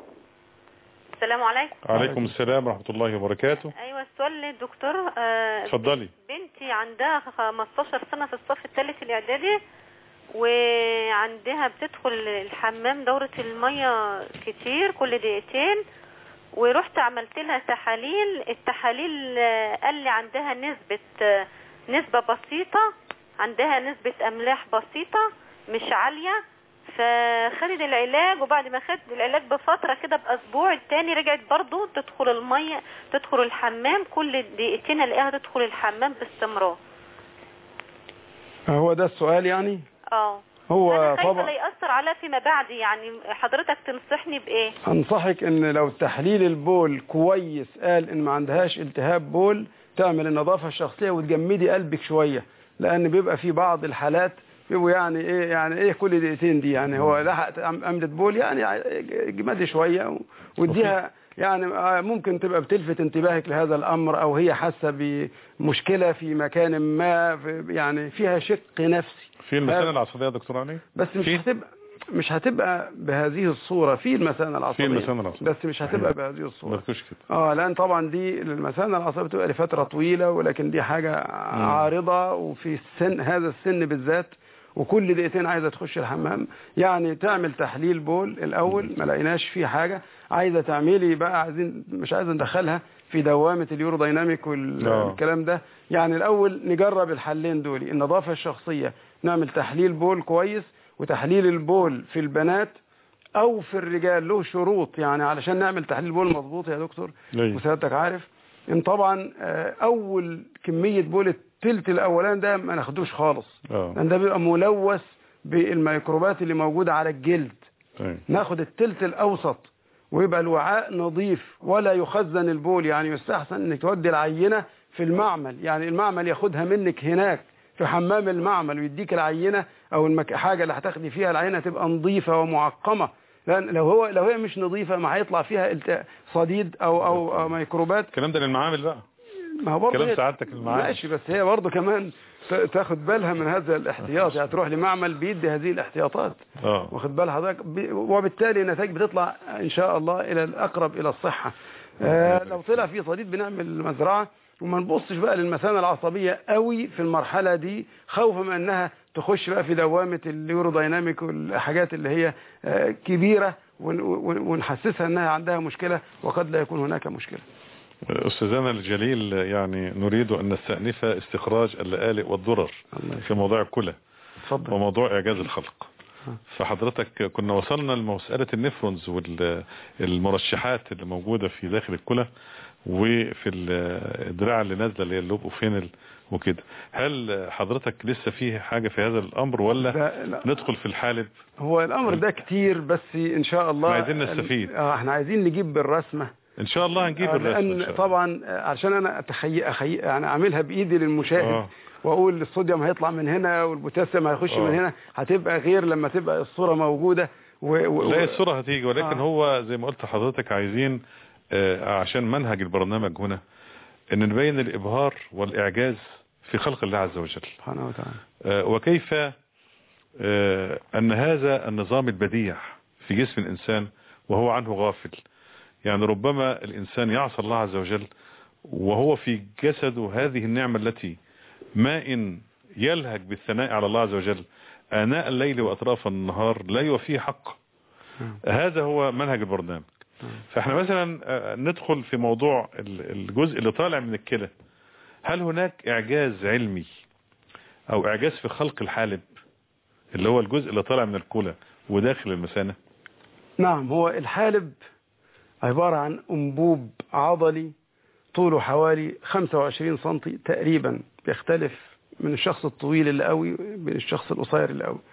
السلام عليكم عليكم السلام ورحمة الله وبركاته ايوه السؤال للدكتور آه، اتفضلي بنتي عندها 15 سنة في الصف الثالث الاعدادي وعندها بتدخل الحمام دورة المية كتير كل دقيقتين ورحت عملت لها تحاليل التحاليل آه، قال لي عندها نسبة آه، نسبة بسيطة عندها نسبة املاح بسيطة مش عالية فخدت العلاج وبعد ما خدت العلاج بفترة كده بأسبوع التاني رجعت برضو تدخل المية تدخل الحمام كل دقيقتين الاقيها تدخل الحمام باستمرار هو ده السؤال يعني اه هو انا خايفة طبعا لا يأثر عليها فيما بعد يعني حضرتك تنصحني بايه انصحك ان لو تحليل البول كويس قال ان ما عندهاش التهاب بول تعمل النظافة الشخصية وتجمدي قلبك شوية لان بيبقى في بعض الحالات بيبقوا يعني ايه يعني ايه كل دقيقتين دي يعني هو لحق عملة بول يعني اجمدي شوية و- واديها يعني آه، ممكن تبقى بتلفت انتباهك لهذا الامر او هي حاسة بمشكلة في مكان ما في- يعني فيها شق نفسي في المثانة العصبية يا دكتور علي بس مش هتبقى مش هتبقى بهذه الصورة في المثانة العصبية في المثانة العصبية. بس مش هتبقى بهذه الصورة ما تكونش كده اه لان طبعا دي المثانة العصبية بتبقى لفترة طويلة ولكن دي حاجة عارضة وفي السن هذا السن بالذات وكل دقيقتين عايزة تخش الحمام يعني تعمل تحليل بول الأول ما لقيناش فيه حاجة عايزة تعملي بقى عايزين مش عايزة ندخلها في دوامة اليورو دايناميك آه. والكلام ده يعني الأول نجرب الحلين دول النظافة الشخصية نعمل تحليل بول كويس وتحليل البول في البنات او في الرجال له شروط يعني علشان نعمل تحليل بول مظبوط يا دكتور أيوة. وسيادتك عارف ان طبعا آه، اول كمية بول التلت الاولان ده ما ناخدوش خالص اه لان ده بيبقى ملوث بالميكروبات اللي موجودة على الجلد طيب. ناخد التلت الاوسط ويبقى الوعاء نظيف ولا يخزن البول يعني يستحسن انك تودي العينة في المعمل يعني المعمل ياخدها منك هناك في حمام المعمل ويديك العينة او المك... حاجة اللي هتاخدي فيها العينة تبقى نظيفة ومعقمة لان لو هو لو هي مش نظيفة ما هيطلع فيها الت... صديد او او, أو ميكروبات الكلام ده للمعامل بقى ما هو برضه كلام هي- سعادتك المعامل ماشي بس هي برضه كمان ت- تاخد بالها من هذا الاحتياط يعني تروح لمعمل بيدي هذه الاحتياطات اه واخد بال حضرتك ب- وبالتالي النتائج بتطلع ان شاء الله الى الاقرب الى الصحه آه لو طلع في صديد بنعمل مزرعه وما نبصش بقى للمثانه العصبيه قوي في المرحله دي خوفا من انها تخش بقى في دوامه اليورو دايناميك والحاجات اللي هي آه كبيره ون- ون- ونحسسها انها عندها مشكله وقد لا يكون هناك مشكله أستاذنا الجليل يعني نريد أن نستأنف استخراج اللآلئ والضرر في موضوع الكلى اتفضل وموضوع إعجاز الخلق فحضرتك كنا وصلنا لمسألة النفرونز والمرشحات اللي موجودة في داخل الكلى وفي الدراع اللي نازلة اللي هي اللوب وفينل وكده هل حضرتك لسه فيه حاجة في هذا الأمر ولا لا لا. ندخل في الحالب هو الامر ده كتير بس ان شاء الله احنا عايزين نستفيد. اه احنا عايزين نجيب بالرسمه إن شاء الله هنجيب آه، الرسم إن لان شاء الله. طبعا آه، عشان انا اتخيل أخي... يعني اعملها بايدي للمشاهد آه. واقول الصوديوم هيطلع من هنا والبوتاسيوم هيخش آه. من هنا هتبقى غير لما تبقى الصوره موجوده و... و... لا الصورة هتيجي ولكن آه. هو زي ما قلت لحضرتك عايزين آه، عشان منهج البرنامج هنا ان نبين الابهار والاعجاز في خلق الله عز وجل سبحانه وتعالى آه، وكيف آه، ان هذا النظام البديع في جسم الانسان وهو عنه غافل يعني ربما الانسان يعصى الله عز وجل وهو في جسده هذه النعمة التي ما ان يلهج بالثناء على الله عز وجل آناء الليل وأطراف النهار لا يوفيه حقه هذا هو منهج البرنامج فاحنا مثلا آه، ندخل في موضوع ال- الجزء اللي طالع من الكلى هل هناك اعجاز علمي او اعجاز في خلق الحالب اللي هو الجزء اللي طالع من الكلى وداخل المثانه نعم هو الحالب عبارة عن أنبوب عضلي طوله حوالي 25 سنتي تقريبا بيختلف من الشخص الطويل اللي قوي من الشخص القصير اللي قوي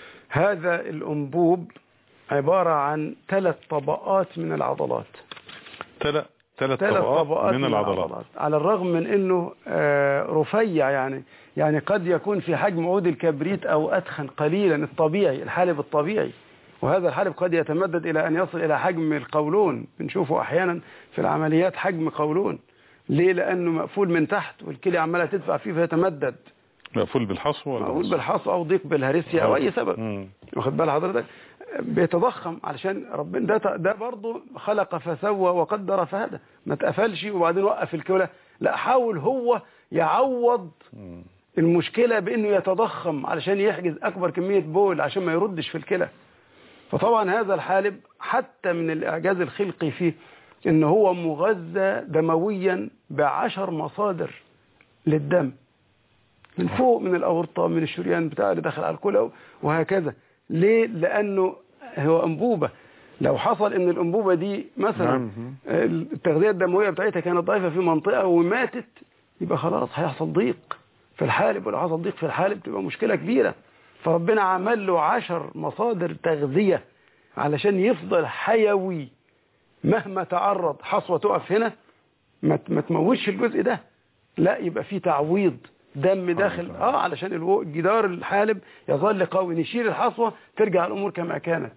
هذا الأنبوب عبارة عن ثلاث طبقات من العضلات ثلاث ثلاث ثلاث طبقات طبقات من العضلات على الرغم من انه آه، رفيع يعني يعني قد يكون في حجم عود الكبريت او اتخن قليلا الطبيعي الحالب الطبيعي وهذا الحالب قد يتمدد الى ان يصل الى حجم القولون بنشوفه احيانا في العمليات حجم قولون ليه لانه مقفول من تحت والكلى عماله تدفع فيه فيتمدد مقفول بالحصو ولا مقفول بالحصى او ضيق بالهرسيا او اي سبب مم. واخد بال حضرتك بيتضخم علشان ربنا ده ده برضه خلق فسوى وقدر فهدى ما اتقفلش وبعدين وقف الكلى لا حاول هو يعوض المشكله بانه يتضخم علشان يحجز اكبر كميه بول عشان ما يردش في الكلى فطبعا هذا الحالب حتى من الاعجاز الخلقي فيه ان هو مغذى دمويا بعشر مصادر للدم من فوق من الأورطة من الشريان بتاع اللي داخل على الكلى وهكذا ليه لأنه هو أنبوبة لو حصل ان الأنبوبة دي مثلا نعم. التغذية الدموية بتاعتها كانت ضعيفة في منطقة وماتت يبقى خلاص هيحصل ضيق في الحالب ولو حصل ضيق في الحالب تبقى مشكلة كبيرة فربنا عمل له عشر مصادر تغذية علشان يفضل حيوي مهما تعرض حصوة تقف هنا ما ما تموتش الجزء ده لا يبقى في تعويض دم داخل اه علشان الو- جدار الحالب يظل قوي نشيل الحصوة ترجع الأمور كما كانت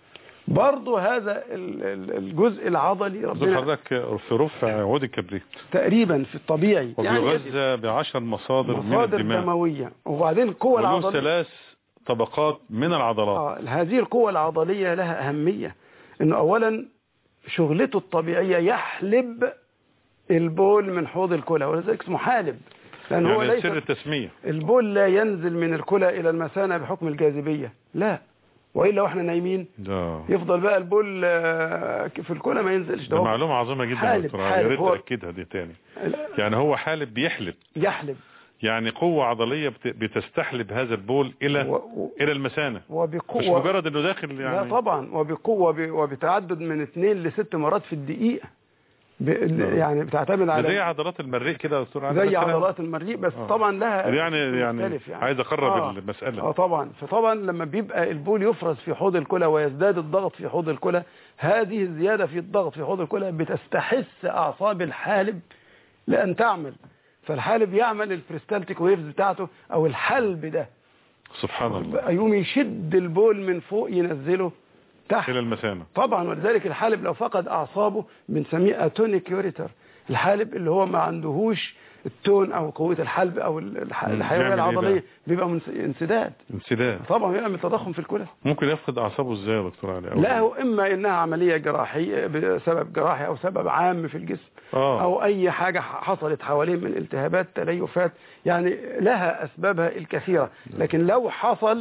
برضو هذا ال- ال- الجزء العضلي زي ربنا حضرتك في رفع عود الكبريت تقريبا في الطبيعي وبيغذى بعشر مصادر, من مصادر الدماء دموية وبعدين القوة وله العضلية ثلاث طبقات من العضلات آه هذه القوة العضلية لها أهمية إنه أولا شغلته الطبيعية يحلب البول من حوض الكلى ولذلك اسمه حالب لأن هو يعني ليس سر التسمية البول لا ينزل من الكلى إلى المثانة بحكم الجاذبية لا وإلا وإحنا نايمين ده يفضل بقى البول آه، في الكلى ما ينزلش ده هو معلومة عظيمة جدا يا حالب- دكتور علي. يا حالب. ريت هو- تأكدها دي تاني يعني هو حالب بيحلب يحلب يعني قوة عضلية بت- بتستحلب هذا البول إلى و- إلى المثانة وبقوة مش مجرد إنه داخل لا يعني طبعا وبقوة ب- وبتعدد من اثنين لست مرات في الدقيقة ب... يعني بتعتمد ده على زي عضلات المريء كده يا دكتور علي زي مثلاً. عضلات المريء بس آه. طبعا لها يعني يعني, مختلف يعني عايز أقرب آه. المسألة اه طبعا فطبعا لما بيبقى البول يفرز في حوض الكلى ويزداد الضغط في حوض الكلى هذه الزيادة في الضغط في حوض الكلى بتستحث أعصاب الحالب لأن تعمل فالحالب يعمل البريستالتيك ويفز بتاعته أو الحلب ده سبحان الله يقوم يشد البول من فوق ينزله تحت إلى المثانة طبعا ولذلك الحالب لو فقد أعصابه بنسميه أتونيك يوريتر الحالب اللي هو ما عندهوش التون أو قوة الحلب أو الح- مم. الحيوية يعمل إيه العضلية بقى؟ بيبقى منس- انسداد انسداد طبعا بيعمل تضخم في الكلى ممكن يفقد أعصابه إزاي يا دكتور علي أو لا هو إما إنها عملية جراحية بسبب جراحي أو سبب عام في الجسم آه. أو أي حاجة حصلت حواليه من التهابات تليفات يعني لها أسبابها الكثيرة لكن لو حصل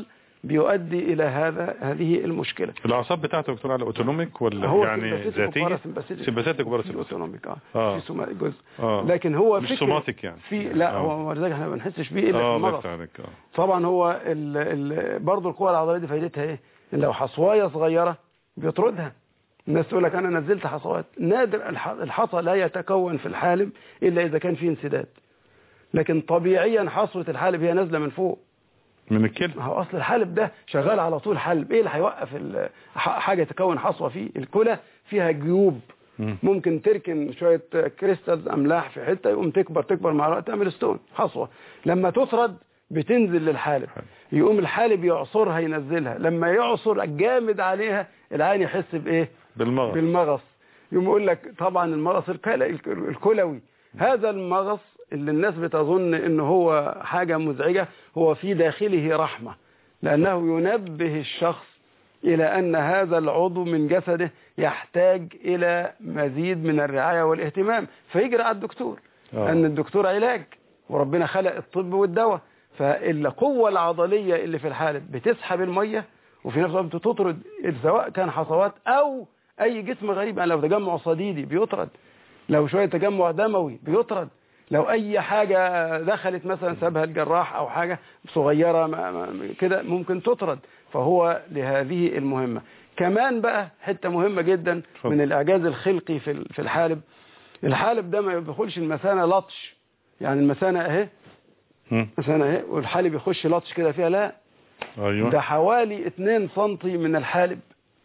بيؤدي الى هذا هذه المشكله الاعصاب بتاعته يا دكتور علي اوتونوميك ولا هو يعني sympathetic ذاتيه وباراسمباثيك. سمباثيك في وباراسمباثيك اوتونوميك اه اه في سوما- جزء اه لكن هو مش فكرة سوماتيك يعني في لا آه. هو ولذلك احنا ما بنحسش بيه الا في اه الله المغص يفتح عليك اه طبعا هو ال ال برضه القوه العضليه دي فايدتها ايه؟ ان لو حصوايه صغيره بيطردها الناس تقول لك انا نزلت حصوات نادر الح- الحصى لا يتكون في الحالب الا اذا كان فيه انسداد لكن طبيعيا حصوه الحالب هي نازله من فوق من الكلى ما هو اصل الحالب ده شغال على طول حلب ايه اللي هيوقف ال- ح- حاجه تكون حصوه فيه الكلى فيها جيوب مم. ممكن تركن شويه كريستالز املاح في حته يقوم تكبر تكبر مع الوقت تعمل ستون حصوه لما تطرد بتنزل للحالب يقوم الحالب يعصرها ينزلها لما يعصر جامد عليها العين يحس بايه بالمغص بالمغص يقوم يقول لك طبعا المغص الكل- الك- الكلوي هذا المغص اللي الناس بتظن انه هو حاجة مزعجة هو في داخله رحمة لأنه ينبه الشخص إلى أن هذا العضو من جسده يحتاج إلى مزيد من الرعاية والاهتمام فيجري على الدكتور آه. أن الدكتور علاج وربنا خلق الطب والدواء فالقوة العضلية اللي في الحالب بتسحب المية وفي نفس الوقت بتطرد سواء كان حصوات أو أي جسم غريب يعني لو تجمع صديدي بيطرد لو شوية تجمع دموي بيطرد لو أي حاجة دخلت مثلا سابها الجراح أو حاجة صغيرة ما- ما- كده ممكن تطرد فهو لهذه المهمة كمان بقى حتة مهمة جدا اتفضل. من الإعجاز الخلقي في ال- في الحالب الحالب ده ما بيدخلش المثانة لطش يعني المثانة اهي مم. مثانة اهي والحالب يخش لطش كده فيها لا ايوه ده حوالي 2 سنتي من الحالب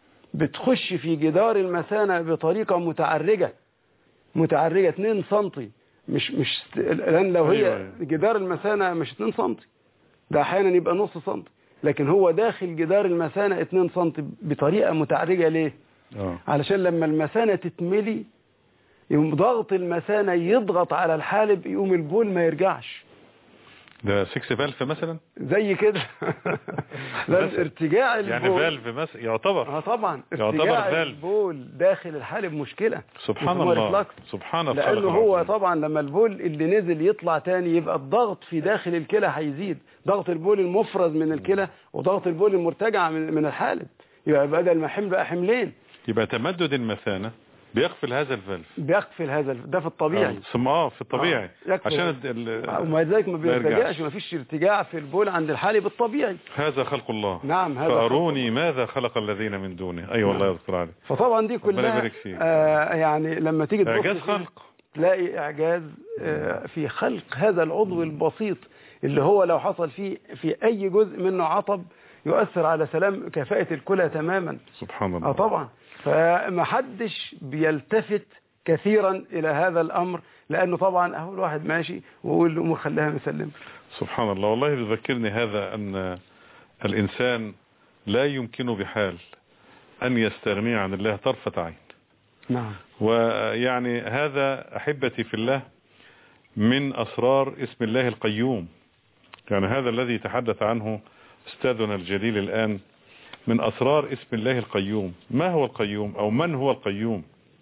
بتخش في جدار المثانة بطريقة متعرجة متعرجة 2 سنتي مش مش لان لو هي أيوة، أيوة. جدار المثانة مش 2 سنتي ده احيانا يبقى نص سنتي لكن هو داخل جدار المثانة 2 سنتي بطريقة متعرجة ليه اه علشان لما المثانة تتملي يقوم ضغط المثانة يضغط على الحالب يقوم البول ما يرجعش ده 6 فالف مثلا زي كده لازم ارتجاع البول يعني فالف مثلا يعتبر اه طبعا يعتبر ارتجاع فالف. البول داخل الحالب مشكلة سبحان يسموها الله ريفلاكس. سبحان الخالق لانه هو العظيم. طبعا لما البول اللي نزل يطلع تاني يبقى الضغط في داخل الكلى هيزيد ضغط البول المفرز من الكلى وضغط البول المرتجع من من الحالب يبقى بدل ما حمل بقى حملين يبقى تمدد المثانة بيقفل هذا الفالف بيقفل هذا الف- ده في الطبيعي آه، ثم اه في الطبيعي آه، يكفي. عشان ال- ال- وما ذلك ما ما يرجعش. بيرتجعش ما فيش ارتجاع في البول عند الحالب الطبيعي هذا خلق الله نعم هذا خلق فأروني ماذا خلق الذين من دونه أي والله يا دكتور علي فطبعا دي ربنا كلها يبارك فيك. آه يعني لما تيجي تبص إعجاز فيها خلق تلاقي إعجاز آه في خلق هذا العضو البسيط اللي هو لو حصل فيه في أي جزء منه عطب يؤثر على سلام كفاءة الكلى تماما سبحان الله اه طبعا فمحدش بيلتفت كثيرا إلى هذا الأمر لأنه طبعا أهو الواحد ماشي ويقول الأمور خليها مسلمة سبحان الله والله يذكرني هذا أن الإنسان لا يمكن بحال أن يستغني عن الله طرفة عين نعم ويعني هذا أحبتي في الله من أسرار اسم الله القيوم يعني هذا الذي تحدث عنه أستاذنا الجليل الآن من أسرار اسم الله القيوم ما هو القيوم أو من هو القيوم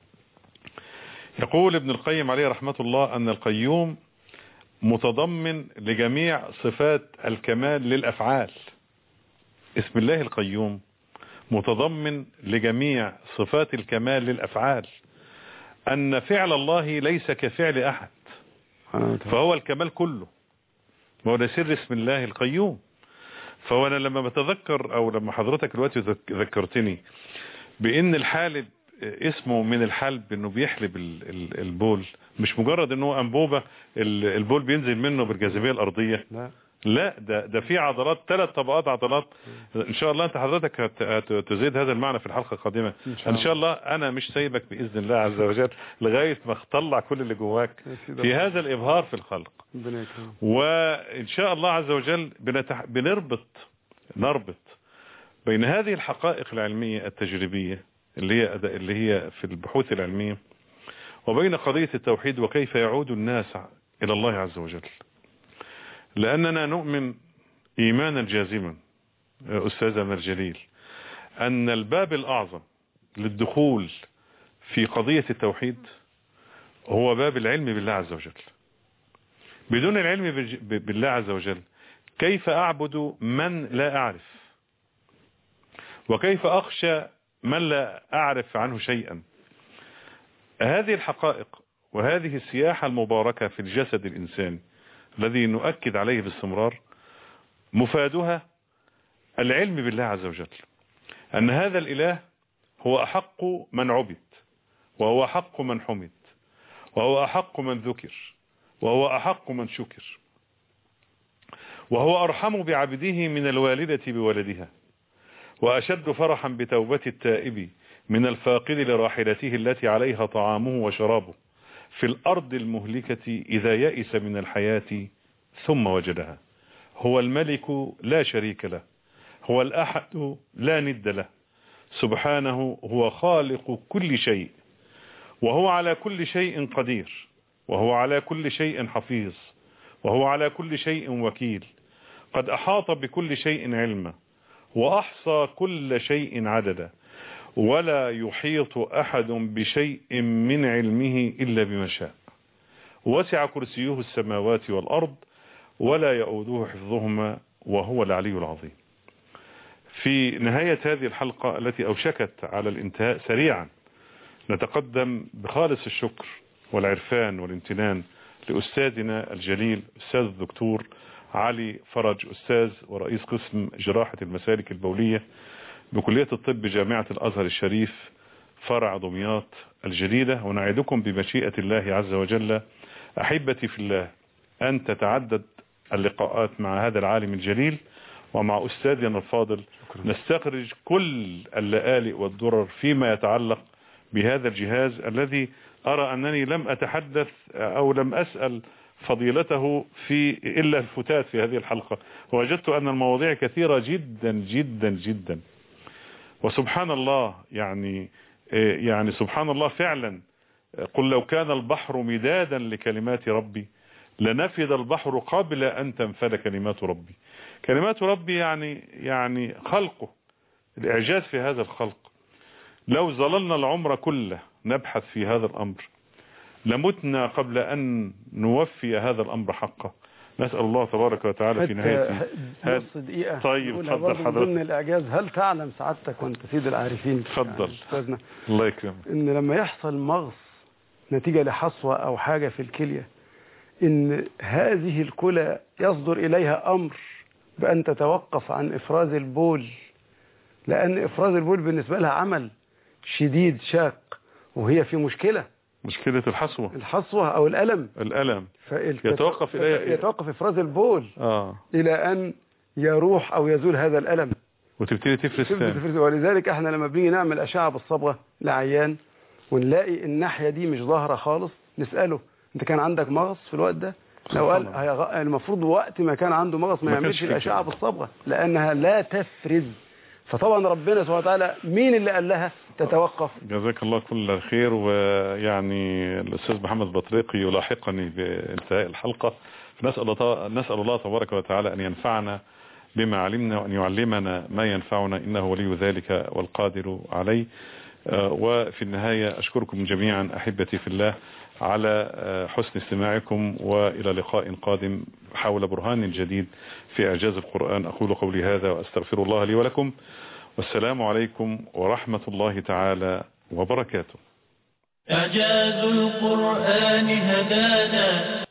يقول ابن القيم عليه رحمة الله أن القيوم متضمن لجميع صفات الكمال للأفعال اسم الله القيوم متضمن لجميع صفات الكمال للأفعال أن فعل الله ليس كفعل أحد فهو الكمال كله وهو ده سر اسم الله القيوم فهو أنا لما بتذكر أو لما حضرتك دلوقتي ذك- ذكرتني بأن الحالب اسمه من الحلب انه بيحلب ال- ال- البول مش مجرد انه أنبوبة ال- البول بينزل منه بالجاذبية الأرضية لا لا ده ده في عضلات ثلاث طبقات عضلات ان شاء الله انت حضرتك هت- هت- تزيد هذا المعنى في الحلقه القادمه إن شاء ان شاء الله انا مش سايبك باذن الله عز وجل لغايه ما تطلع كل اللي جواك يا سيدي في الله. هذا الابهار في الخلق ربنا يكرمك وان شاء الله عز وجل بنتح... بنربط نربط بين هذه الحقائق العلميه التجريبيه اللي هي أد- اللي هي في البحوث العلميه وبين قضيه التوحيد وكيف يعود الناس الى الله عز وجل لأننا نؤمن إيمانا جازما يا أستاذنا الجليل أن الباب الأعظم للدخول في قضية التوحيد هو باب العلم بالله عز وجل بدون العلم بالج- ب- بالله عز وجل كيف أعبد من لا أعرف وكيف أخشى من لا أعرف عنه شيئا هذه الحقائق وهذه السياحة المباركة في الجسد الإنساني الذي نؤكد عليه باستمرار مفادها العلم بالله عز وجل أن هذا الإله هو أحق من عبد وهو أحق من حمد وهو أحق من ذكر وهو أحق من شكر وهو أرحم بعبده من الوالدة بولدها وأشد فرحا بتوبة التائب من الفاقد لراحلته التي عليها طعامه وشرابه في الأرض المهلكة إذا يئس من الحياة ثم وجدها هو الملك لا شريك له هو الأحد لا ند له سبحانه هو خالق كل شيء وهو على كل شيء قدير وهو على كل شيء حفيظ وهو على كل شيء وكيل قد أحاط بكل شيء علما وأحصى كل شيء عددا ولا يحيط أحد بشيء من علمه إلا بما شاء وسع كرسيه السماوات والأرض ولا يؤوده حفظهما وهو العلي العظيم في نهاية هذه الحلقة التي أوشكت على الانتهاء سريعا نتقدم بخالص الشكر والعرفان والامتنان لأستاذنا الجليل أستاذ الدكتور علي فرج أستاذ ورئيس قسم جراحة المسالك البولية بكلية الطب جامعة الأزهر الشريف فرع دمياط الجديدة ونعدكم بمشيئة الله عز وجل أحبتي في الله أن تتعدد اللقاءات مع هذا العالم الجليل ومع أستاذنا الفاضل نستخرج كل اللآلئ والدرر فيما يتعلق بهذا الجهاز الذي أرى أنني لم أتحدث أو لم أسأل فضيلته في إلا الفتات في هذه الحلقة ووجدت أن المواضيع كثيرة جدا جدا جدا وسبحان الله يعني يعني سبحان الله فعلا قل لو كان البحر مدادا لكلمات ربي لنفذ البحر قبل أن تنفذ كلمات ربي كلمات ربي يعني يعني خلقه الإعجاز في هذا الخلق لو ظللنا العمر كله نبحث في هذا الأمر لمتنا قبل أن نوفي هذا الأمر حقه نسأل الله تبارك وتعالى في نهاية نص دقيقة طيب نقولها اتفضل برضه حضرتك ضمن الإعجاز هل تعلم سعادتك وأنت سيد العارفين اتفضل. يعني أستاذنا الله يكرمك إن لما يحصل مغص نتيجة لحصوة أو حاجة في الكلية إن هذه الكلى يصدر إليها أمر بأن تتوقف عن إفراز البول لأن إفراز البول بالنسبة لها عمل شديد شاق وهي في مشكلة مشكلة الحصوة الحصوة أو الألم الألم فالتت- يتوقف إليها- يتوقف إفراز البول آه إلى أن يروح أو يزول هذا الألم وتبتدي تفرز تبدأ تاني تفرز ولذلك احنا لما بنيجي نعمل أشعة بالصبغة لعيان ونلاقي الناحية دي مش ظاهرة خالص نسأله انت كان عندك مغص في الوقت ده لو قال سبحان هيغ- المفروض وقت ما كان عنده مغص ما ما كانش يعملش فيه الأشعة كده. بالصبغة لأنها لا تفرز فطبعا ربنا سبحانه وتعالى مين اللي قال لها تتوقف جزاك الله كل خير ويعني الأستاذ محمد بطريقي يلاحقني بانتهاء الحلقة نسأل الله, نسأل الله تبارك وتعالى أن ينفعنا بما علمنا وأن يعلمنا ما ينفعنا إنه ولي ذلك والقادر عليه آه، وفي النهاية أشكركم جميعا أحبتي في الله على آه، حسن استماعكم وإلى لقاء قادم حول برهان جديد في إعجاز القرآن أقول قولي هذا وأستغفر الله لي ولكم والسلام عليكم ورحمة الله تعالى وبركاته إعجاز القرآن هدانا